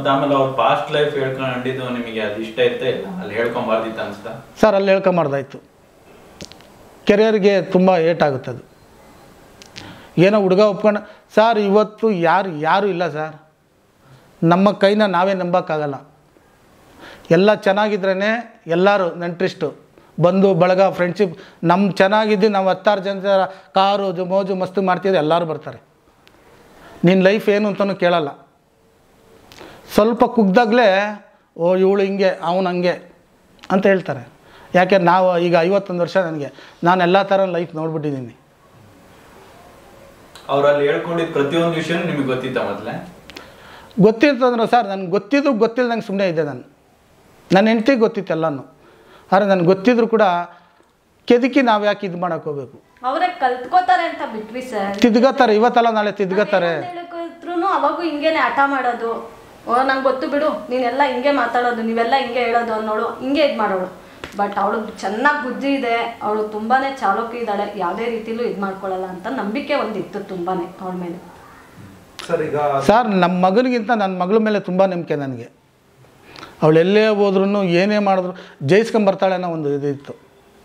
ಮತ್ತೆ ಆಮೇಲೆ ಅವ್ರ ಪಾಸ್ಟ್ ಲೈಫ್ ಹೇಳ್ಕೊಂಡಿದ್ದು ನಿಮಗೆ ಅದು ಇಷ್ಟ ಇತ್ತ ಇಲ್ಲ ಅಲ್ಲಿ ಹೇಳ್ಕೊಂಬಾರ್ದಿತ್ತು ಅನ್ಸ್ತಾ ಸರ್ ಅಲ್ಲಿ ಹೇಳ್ಕೊಂಬಾರ್ದಾಯ್ತು ಕೆರಿಯರ್ಗೆ ತುಂಬ ಏಟಾಗುತ್ತೆ ಅದು ಏನೋ ಹುಡುಗ ಒಪ್ಕೊಂಡು ಸರ್ ಇವತ್ತು ಯಾರು ಯಾರೂ ಇಲ್ಲ ಸರ್ ನಮ್ಮ ಕೈನ ನಾವೇ ನಂಬೋಕ್ಕಾಗಲ್ಲ ಎಲ್ಲ ಚೆನ್ನಾಗಿದ್ರೇ ಎಲ್ಲರೂ ನೆಂಟ್ರಿಷ್ಟು ಬಂದು ಬಳಗ ಫ್ರೆಂಡ್ಶಿಪ್ ನಮ್ಮ ಚೆನ್ನಾಗಿದ್ದು ನಾವು ಹತ್ತಾರು ಜನ ಕಾರು ಜು- ಮೋಜು ಮಸ್ತು ಮಾಡ್ತಿದ್ರೆ ಎಲ್ಲರೂ ಬರ್ತಾರೆ ನಿನ್ನ ಲೈಫ್ ಏನು ಅಂತಲೂ ಕೇಳಲ್ಲ ಸ್ವಲ್ಪ ಕುಗ್ದಾಗಲೇ ಓ ಇವಳು ಹಿಂಗೆ ಅವನು ಹಂಗೆ ಅಂತ ಹೇಳ್ತಾರೆ ಯಾಕೆ ನಾವು ಈಗ ಐವತ್ತೊಂದು ವರ್ಷ ನನಗೆ ನಾನು ಎಲ್ಲ ಥರ ಲೈಫ್ ನೋಡ್ಬಿಟ್ಟಿದ್ದೀನಿ ಅವ್ರು ಅಲ್ಲಿ ಹೇಳ್ಕೊಂಡಿದ್ ಪ್ರತಿಯೊಂದು ವಿಷಯ ನಿಮಗೆ ಗೊತ್ತಿತ್ತ ಮೊದ್ಲೇ ಗೊತ್ತಿರ್ತಂದ್ರೆ ಸರ್ ನನಗೆ ಗೊತ್ತಿದ್ದು ಗೊತ್ತಿಲ್ದಂಗೆ ಸುಮ್ಮನೆ ಇದ್ದೆ ನಾನು ನನ್ನ ಹೆಂಡ್ತಿಗೆ ಗೊತ್ತಿತ್ತು ಎಲ್ಲನೂ ಆದರೆ ನನಗೆ ಗೊತ್ತಿದ್ರು ಕೂಡ ಕೆದಕಿ ನಾವು ಯಾಕೆ ಇದು ಮಾಡೋಕೆ ಹೋಗ್ಬೇಕು ಅವರೇ ಕಲ್ತ್ಕೋತಾರೆ ಅಂತ ಬಿಟ್ವಿ ಸರ್ ತಿದ್ಕೋತಾರೆ ಇವತ್ತಲ್ಲ ನಾಳೆ ತಿದ್ಕೋತಾರೆ ಹೇಳಿದ್ರು ಅವಾಗೂ ಹಿಂಗೇನೆ ಹಠ ಮಾಡೋದು ಓ ನಂಗೆ ಗೊತ್ತು ಬಿಡು ನೀನೆಲ್ಲ ಹಿಂಗೆ ಮಾತಾಡೋದು ನೀವೆಲ್ಲ ಹಿಂಗೆ ಹೇಳೋದು ಅವ್ನು ನೋಡು ಹಿಂಗೆ ಇದು ಮಾಡೋಳು ಬಟ್ ಅವಳು ಚೆನ್ನಾಗಿ ಬುದ್ಧಿ ಇದೆ ಅವಳು ತುಂಬಾನೇ ಚಾಲುಕ್ಯ ಇದ್ದಾಳೆ ಯಾವುದೇ ರೀತಿಲೂ ಇದು ಮಾಡ್ಕೊಳ್ಳಲ್ಲ ಅಂತ ನಂಬಿಕೆ ಒಂದಿತ್ತು ತುಂಬಾನೇ ಅವಳ ಮೇಲೆ ಸರ್ ಈಗ ಸರ್ ನಮ್ಮ ಮಗನಿಗಿಂತ ನನ್ನ ಮಗಳ ಮೇಲೆ ತುಂಬ ನಂಬಿಕೆ ನನಗೆ ಅವಳು ಎಲ್ಲೇ ಹೋದ್ರೂ ಏನೇ ಮಾಡಿದ್ರು ಜಯಿಸ್ಕೊಂಬರ್ತಾಳೆ ಅನ್ನೋ ಒಂದು ಇದು ಇತ್ತು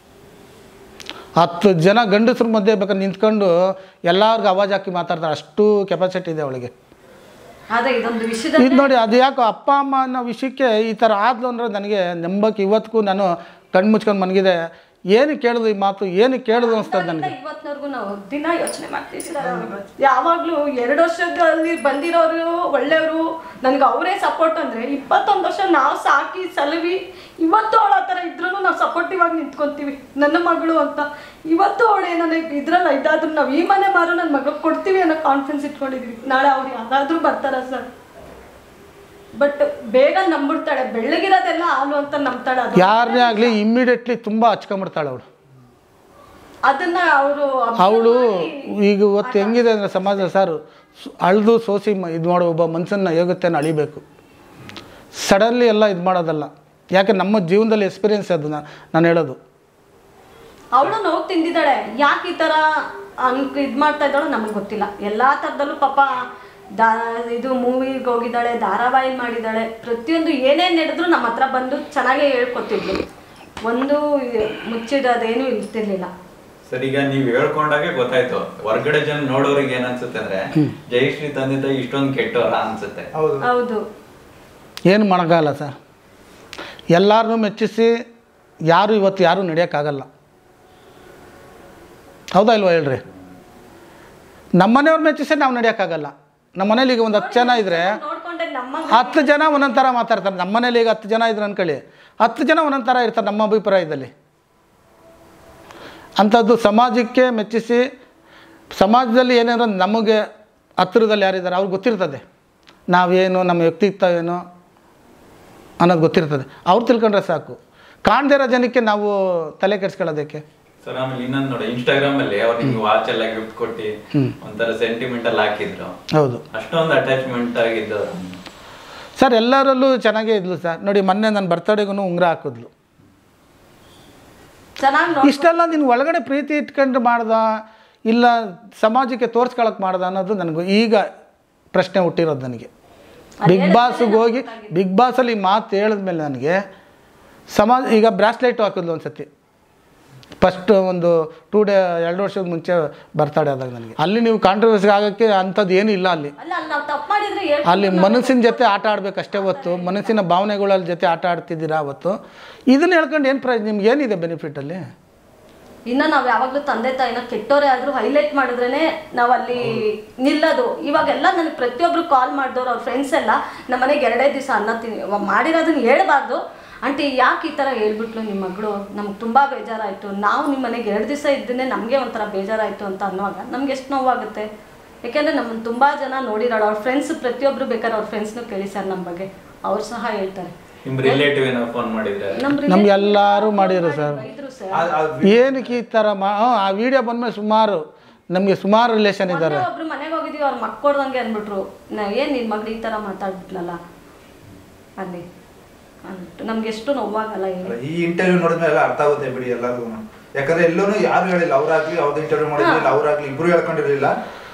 ಹತ್ತು ಜನ ಗಂಡಸ್ರ ಮಧ್ಯೆ ಬೇಕಾದ್ರೆ ನಿಂತ್ಕೊಂಡು ಎಲ್ಲರಿಗೂ ಅವಾಜ್ ಹಾಕಿ ಮಾತಾಡ್ತಾರೆ ಅಷ್ಟು ಕೆಪಾಸಿಟಿ ಇದೆ ಅವಳಿಗೆ ಆದ್ರೆ ಇದೊಂದು ವಿಷಯದಲ್ಲಿ ಇದು ನೋಡಿ ಅದು ಯಾಕೋ ಅಪ್ಪ ಅಮ್ಮ ಅನ್ನೋ ವಿಷಯಕ್ಕೆ ಈ ಥರ ಆದ್ಲು ಅಂದರೆ ನನಗೆ ನಂಬಕ್ಕೆ ಇವತ್ತಿಗೂ ನಾನು ಕಣ್ಣು ಮುಚ್ಕೊಂಡು ಮನಗಿದೆ ಏನು ಕೇಳಿದ್ರು ಈ ಮಾತು ಏನು ಕೇಳಿದ್ರು ಅನಿಸ್ತದೆ ನನಗೆ ಇವತ್ತಿನವರೆಗೂ ನಾವು ದಿನ ಯೋಚನೆ ಮಾಡ್ತೀವಿ ಸರ್ ಯಾವಾಗ್ಲೂ ಎರಡು ವರ್ಷದಲ್ಲಿ ಬಂದಿರೋರು ಒಳ್ಳೆಯವರು ನನಗೆ ಅವರೇ ಸಪೋರ್ಟ್ ಅಂದ್ರೆ ಇಪ್ಪತ್ತೊಂದು ವರ್ಷ ನಾವು ಸಾಕಿ ಸಲವಿ ಇವತ್ತು ಅವಳ ಆ ಥರ ಇದ್ರೂ ನಾವು ಸಪೋರ್ಟಿವ್ ಆಗಿ ನಿಂತ್ಕೊಂತೀವಿ ನನ್ನ ಮಗಳು ಅಂತ ಇವತ್ತು ಅವಳು ಏನಾದ್ರೆ ಇದ್ರಲ್ಲ ಇದಾದ್ರೂ ನಾವು ಈ ಮನೆ ಮಾರು ನನ್ನ ಮಗಳು ಕೊಡ್ತೀವಿ ಅನ್ನೋ ಕಾನ್ಫಿಡೆನ್ಸ್ ಇಟ್ಕೊಂಡಿದ್ವಿ ನಾಳೆ ಅವ್ರು ಯಾರಾದ್ರೂ ಬರ್ತಾರ ಸರ್ ಬಟ್ ಬೇಗ ನಂಬಿಡ್ತಾಳೆ ಬೆಳ್ಳಗಿರೋದೆಲ್ಲ ಹಾಲು ಅಂತ ನಂಬ್ತಾಳೆ ಅದು ಯಾರನ್ನೇ ಆಗಲಿ ಇಮ್ಮಿಡಿಯೇಟ್ಲಿ ತುಂಬ ಹಚ್ಕೊಂಬಿಡ್ತಾಳೆ ಅವಳು ಅದನ್ನ ಅವರು ಅವಳು ಈಗ ಇವತ್ತು ಹೆಂಗಿದೆ ಅಂದರೆ ಸಮಾಜ ಸರ್ ಅಳ್ದು ಸೋಸಿ ಇದು ಮಾಡೋ ಒಬ್ಬ ಮನುಷ್ಯನ ಯೋಗ್ಯತೆಯನ್ನು ಅಳಿಬೇಕು ಸಡನ್ಲಿ ಎಲ್ಲ ಇದು ಮಾಡೋದಲ್ಲ ಯಾಕೆ ನಮ್ಮ ಜೀವನದಲ್ಲಿ ಎಕ್ಸ್ಪೀರಿಯನ್ಸ್ ಅದು ನಾನು ನಾನು ಹೇಳೋದು ಅವಳು ನೋವು ತಿಂದಿದ್ದಾಳೆ ಯಾಕೆ ಈ ಥರ ಅನ್ಕ ಇದು ಮಾಡ್ತಾ ಇದ್ದಾಳೋ ನಮಗೆ ಗೊತ್ತಿಲ್ಲ ಎಲ್ಲ ಥರದಲ್ಲೂ ಪಾಪ ದಾ ಇದು ಮೂವಿಗೆ ಹೋಗಿದ್ದಾಳೆ ಧಾರಾವಾಹಿ ಮಾಡಿದ್ದಾಳೆ ಪ್ರತಿಯೊಂದು ಏನೇನು ನಡೆದ್ರು ನಮ್ಮ ಹತ್ರ ಬಂದು ಚೆನ್ನಾಗೇ ಹೇಳ್ಕೊತಿದ್ಲು ಒಂದು ಮುಚ್ಚಿಡೋದೇನು ಇರ್ತಿರ್ಲಿಲ್ಲ ಸರ್ ಈಗ ನೀವ್ ಹೇಳ್ಕೊಂಡಾಗೆ ಗೊತ್ತಾಯ್ತು ಹೊರ್ಗಡೆ ಜನ ನೋಡೋರಿಗೆ ಏನ್ ಅನ್ಸುತ್ತೆ ಅಂದ್ರೆ ಜಯಶ್ರೀ ತಂದೆ ತಾಯಿ ಇಷ್ಟೊಂದು ಕೆಟ್ಟವರ ಅನ್ಸುತ್ತೆ ಹೌದು ಹೌದು ಏನು ಮಾಡೋಕ್ಕಾಗಲ್ಲ ಸರ್ ಎಲ್ಲರನ್ನೂ ಮೆಚ್ಚಿಸಿ ಯಾರು ಇವತ್ತು ಯಾರೂ ನಡೆಯೋಕ್ಕಾಗಲ್ಲ ಹೌದಾ ಇಲ್ವಾ ಹೇಳ್ರಿ ನಮ್ಮ ಮನೆಯವ್ರು ಮೆಚ್ಚಿಸಿ ನಾವು ನಡೆಯೋಕ್ಕಾಗಲ್ಲ ನಮ್ಮ ಮನೇಲಿ ಈಗ ಒಂದು ಹತ್ತು ಜನ ಇದ್ದರೆ ನೋಡ್ಕೊಂಡೆ ನಮ್ಮ ಹತ್ತು ಜನ ಒಂದೊಂದು ಥರ ಮಾತಾಡ್ತಾರೆ ನಮ್ಮ ಮನೇಲಿ ಈಗ ಹತ್ತು ಜನ ಇದ್ರು ಅನ್ಕೊಳ್ಳಿ ಹತ್ತು ಜನ ಒಂದೊಂದು ಥರ ಇರ್ತಾರೆ ನಮ್ಮ ಅಭಿಪ್ರಾಯದಲ್ಲಿ ಅಂಥದ್ದು ಸಮಾಜಕ್ಕೆ ಮೆಚ್ಚಿಸಿ ಸಮಾಜದಲ್ಲಿ ಏನೇನೋ ನಮಗೆ ಹತ್ತಿರದಲ್ಲಿ ಯಾರಿದ್ದಾರೆ ಅವ್ರಿಗೆ ಗೊತ್ತಿರ್ತದೆ ನಾವೇನು ನಮ್ಮ ವ್ಯಕ್ತಿತ್ವ ಏನು ಅನ್ನೋದು ಗೊತ್ತಿರ್ತದೆ ಅವ್ರು ತಿಳ್ಕೊಂಡ್ರೆ ಸಾಕು ಕಾಣದೇ ಇರೋ ಜನಕ್ಕೆ ನಾವು ತಲೆ ಕೆಡ್ಸ್ಕೊಳ್ಳೋದಕ್ಕೆ ಸರ್ ಆಮೇಲೆ ಇನ್ನೊಂದು ನೋಡಿ ಇನ್ಸ್ಟಾಗ್ರಾಮ್ ಅಲ್ಲಿ ಅವ್ರು ನಿಮ್ಗೆ ವಾಚ್ ಎಲ್ಲ ಗಿಫ್ಟ್ ಕೊಟ್ಟು ಒಂಥರ ಸೆಂಟಿಮೆಂಟಲ್ ಹಾಕಿದ್ರು ಹೌದು ಅಷ್ಟೊಂದು ಅಟ್ಯಾಚ್ಮೆಂಟ್ ಆಗಿದ್ದವ್ರು ಸರ್ ಎಲ್ಲರಲ್ಲೂ ಚೆನ್ನಾಗೇ ಇದ್ಲು ಸರ್ ನೋಡಿ ಮೊನ್ನೆ ನನ್ನ ಬರ್ತಡೇಗೂ ಉಂಗುರ ಹಾಕಿದ್ಲು ಚೆನ್ನಾಗಿ ನೋಡಿ ಇಷ್ಟೆಲ್ಲ ನಿನ್ನ ಒಳಗಡೆ ಪ್ರೀತಿ ಇಟ್ಕೊಂಡು ಮಾಡ್ದ ಇಲ್ಲ ಸಮಾಜಕ್ಕೆ ತೋರ್ಸ್ಕೊಳಕ್ಕೆ ಮಾಡ್ದ ಅನ್ನೋದು ನನಗೆ ಈಗ ಪ್ರಶ್ನೆ ಹುಟ್ಟಿರೋದು ನನಗೆ ಬಿಗ್ ಬಾಸ್ಗೆ ಹೋಗಿ ಬಿಗ್ ಬಾಸಲ್ಲಿ ಈ ಮಾತು ಹೇಳಿದ್ಮೇಲೆ ನನಗೆ ಸಮಾಜ ಈಗ ಬ್ರಾಸ್ಲೆಟ್ ಹಾಕಿದ್ಲು ಒಂದು ಸತಿ ಫಸ್ಟ್ ಒಂದು ಟೂ ಡೇ ಎರಡು ವರ್ಷದ ಮುಂಚೆ ಬರ್ತಡೇ ಆದಾಗ ನನಗೆ ಅಲ್ಲಿ ನೀವು ಕಾಂಟ್ರವರ್ಸಿ ಆಗೋಕ್ಕೆ ಅಂಥದ್ದು ಏನೂ ಇಲ್ಲ ಅಲ್ಲಿ ಅಲ್ಲ ಅಲ್ಲಿ ನಾವು ತಪ್ಪು ಮಾಡಿದ್ರೆ ಹೇಳ್- ಅಲ್ಲಿ ಮನಸ್ಸಿನ ಜೊತೆ ಆಟ ಆಡಬೇಕಷ್ಟೇ ಹೊತ್ತು ಮನಸ್ಸಿನ ಭಾವನೆಗಳ ಜೊತೆ ಆಟ ಆಡ್ತಿದ್ದೀರಾ ಅವತ್ತು ಇದನ್ನ ಹೇಳ್ಕೊಂಡು ಏನು ಪ್ರಯೋಜನ ನಿಮ್ಗೆ ಏನಿದೆ ಬೆನಿಫಿಟ್ ಅಲ್ಲಿ ಇನ್ನ ನಾವ್ ಯಾವಾಗ್ಲೂ ತಂದೆ ತಾಯಿನ ಕೆಟ್ಟೋರೇ ಆದ್ರೂ ಹೈಲೈಟ್ ಮಾಡಿದ್ರೇನೆ ನಾವ್ ಅಲ್ಲಿ ನಿಲ್ಲೋದು ಇವಾಗೆಲ್ಲ ನನಗೆ ಪ್ರತಿಯೊಬ್ರು ಕಾಲ್ ಮಾಡಿದವ್ರು ಅವ್ರ ಫ್ರೆಂಡ್ಸ್ ಎಲ್ಲ ನಮ್ಮ ಮನೆಗೆ ಎರಡೇ ದಿವಸ ಅನ್ನ ತಿನ್ ಮಾಡಿರೋದನ್ನ ಹೇಳ್ಬಾರ್ದು ಆಂಟಿ ಯಾಕೆ ಈ ಥರ ಹೇಳ್ಬಿಟ್ಲು ನಿಮ್ಮ ಮಗಳು ನಮ್ಗೆ ತುಂಬಾ ಬೇಜಾರಾಯ್ತು ನಾವು ನಿಮ್ಮ ಮನೆಗೆ ಎರಡು ದಿವಸ ಇದ್ದನ್ನೇ ನಮಗೆ ಒಂಥರ ಬೇಜಾರಾಯ್ತು ಅಂತ ಅನ್ನುವಾಗ ನಮ್ಗೆ ಎಷ್ಟು ನೋವಾಗುತ್ತೆ ಯಾಕೆಂದ್ರೆ ನಮ್ಮನ್ನು ತುಂಬಾ ಜನ ನೋಡಿರೋಳು ಅವ್ರ ಫ್ರೆಂಡ್ಸ್ ಪ್ರತಿಯೊಬ್ರು ಬೇಕಾದ್ರೆ ಅವ್ರ ಫ್ರೆಂಡ್ಸ್ನು ಕೇಳಿ ಸರ್ ನಮ್ಮ ಬಗ್ಗೆ ಅವ್ರು ಸಹ ಹೇಳ್ತಾರೆ ನಿಮ್ ರಿಲೇಟಿವ್ ಏನೋ ಫೋನ್ ಮಾಡಿದ್ರೆ ನಮ್ಮ ನಮ್ಗೆ ಎಲ್ಲರೂ ಮಾಡಿದ್ರು ಸರ್ ಇದ್ರು ಸರ್ ಆ- ಆ ಏನಕ್ಕೆ ಈ ಥರ ಮಾ ಹ್ಮ್, ಆ ವಿಡಿಯೋ ಬಂದ್ಮೇಲೆ ಸುಮಾರು ನಮಗೆ ಸುಮಾರು ರಿಲೇಷನ್ ಇದ್ದಾರೆ ಮೊನ್ನೆ ಒಬ್ರು ಮನೆಗೆ ಹೋಗಿದೀವಿ ಅವ್ರು ಮಕ್ಕೊಡ್ದಂಗೆ ಅನ್ಬಿಟ್ರು ನಾ ಏನ್ ನಿನ್ ಮಗಳು ಈ ತರ ಮಾತಾಡ್ಬಿಟ್ಲಲ್ಲ ಅಲ್ಲಿ ಅಂದ್ಬಿಟ್ಟು ನಮ್ಗೆ ಎಷ್ಟು ನೋವಾಗಲ್ಲ ಹೇಳಿ ಅಲ್ಲ, ಈ ಇಂಟರ್ವ್ಯೂ ನೋಡಿದ್ಮೇಲೆ ಅರ್ಥ ಆಗುತ್ತೆ ಬಿಡಿ ಎಲ್ಲರಿಗೂ ಯಾಕಂದ್ರೆ ಎಲ್ಲೂ ಯಾರು ಹೇಳಿಲ್ಲ ಅವ್ರಾಗ್ಲಿ ಅವ್ರದ್ದು ಇಂಟರ್ವ್ಯೂ ಮಾಡಿರ್ಲಿಲ್ಲ ಅವ್ರಾಗ್ಲಿ ಇಬ್ರು ಹೇಳ್ಕೊಂಡಿರ್ಲಿಲ್ಲ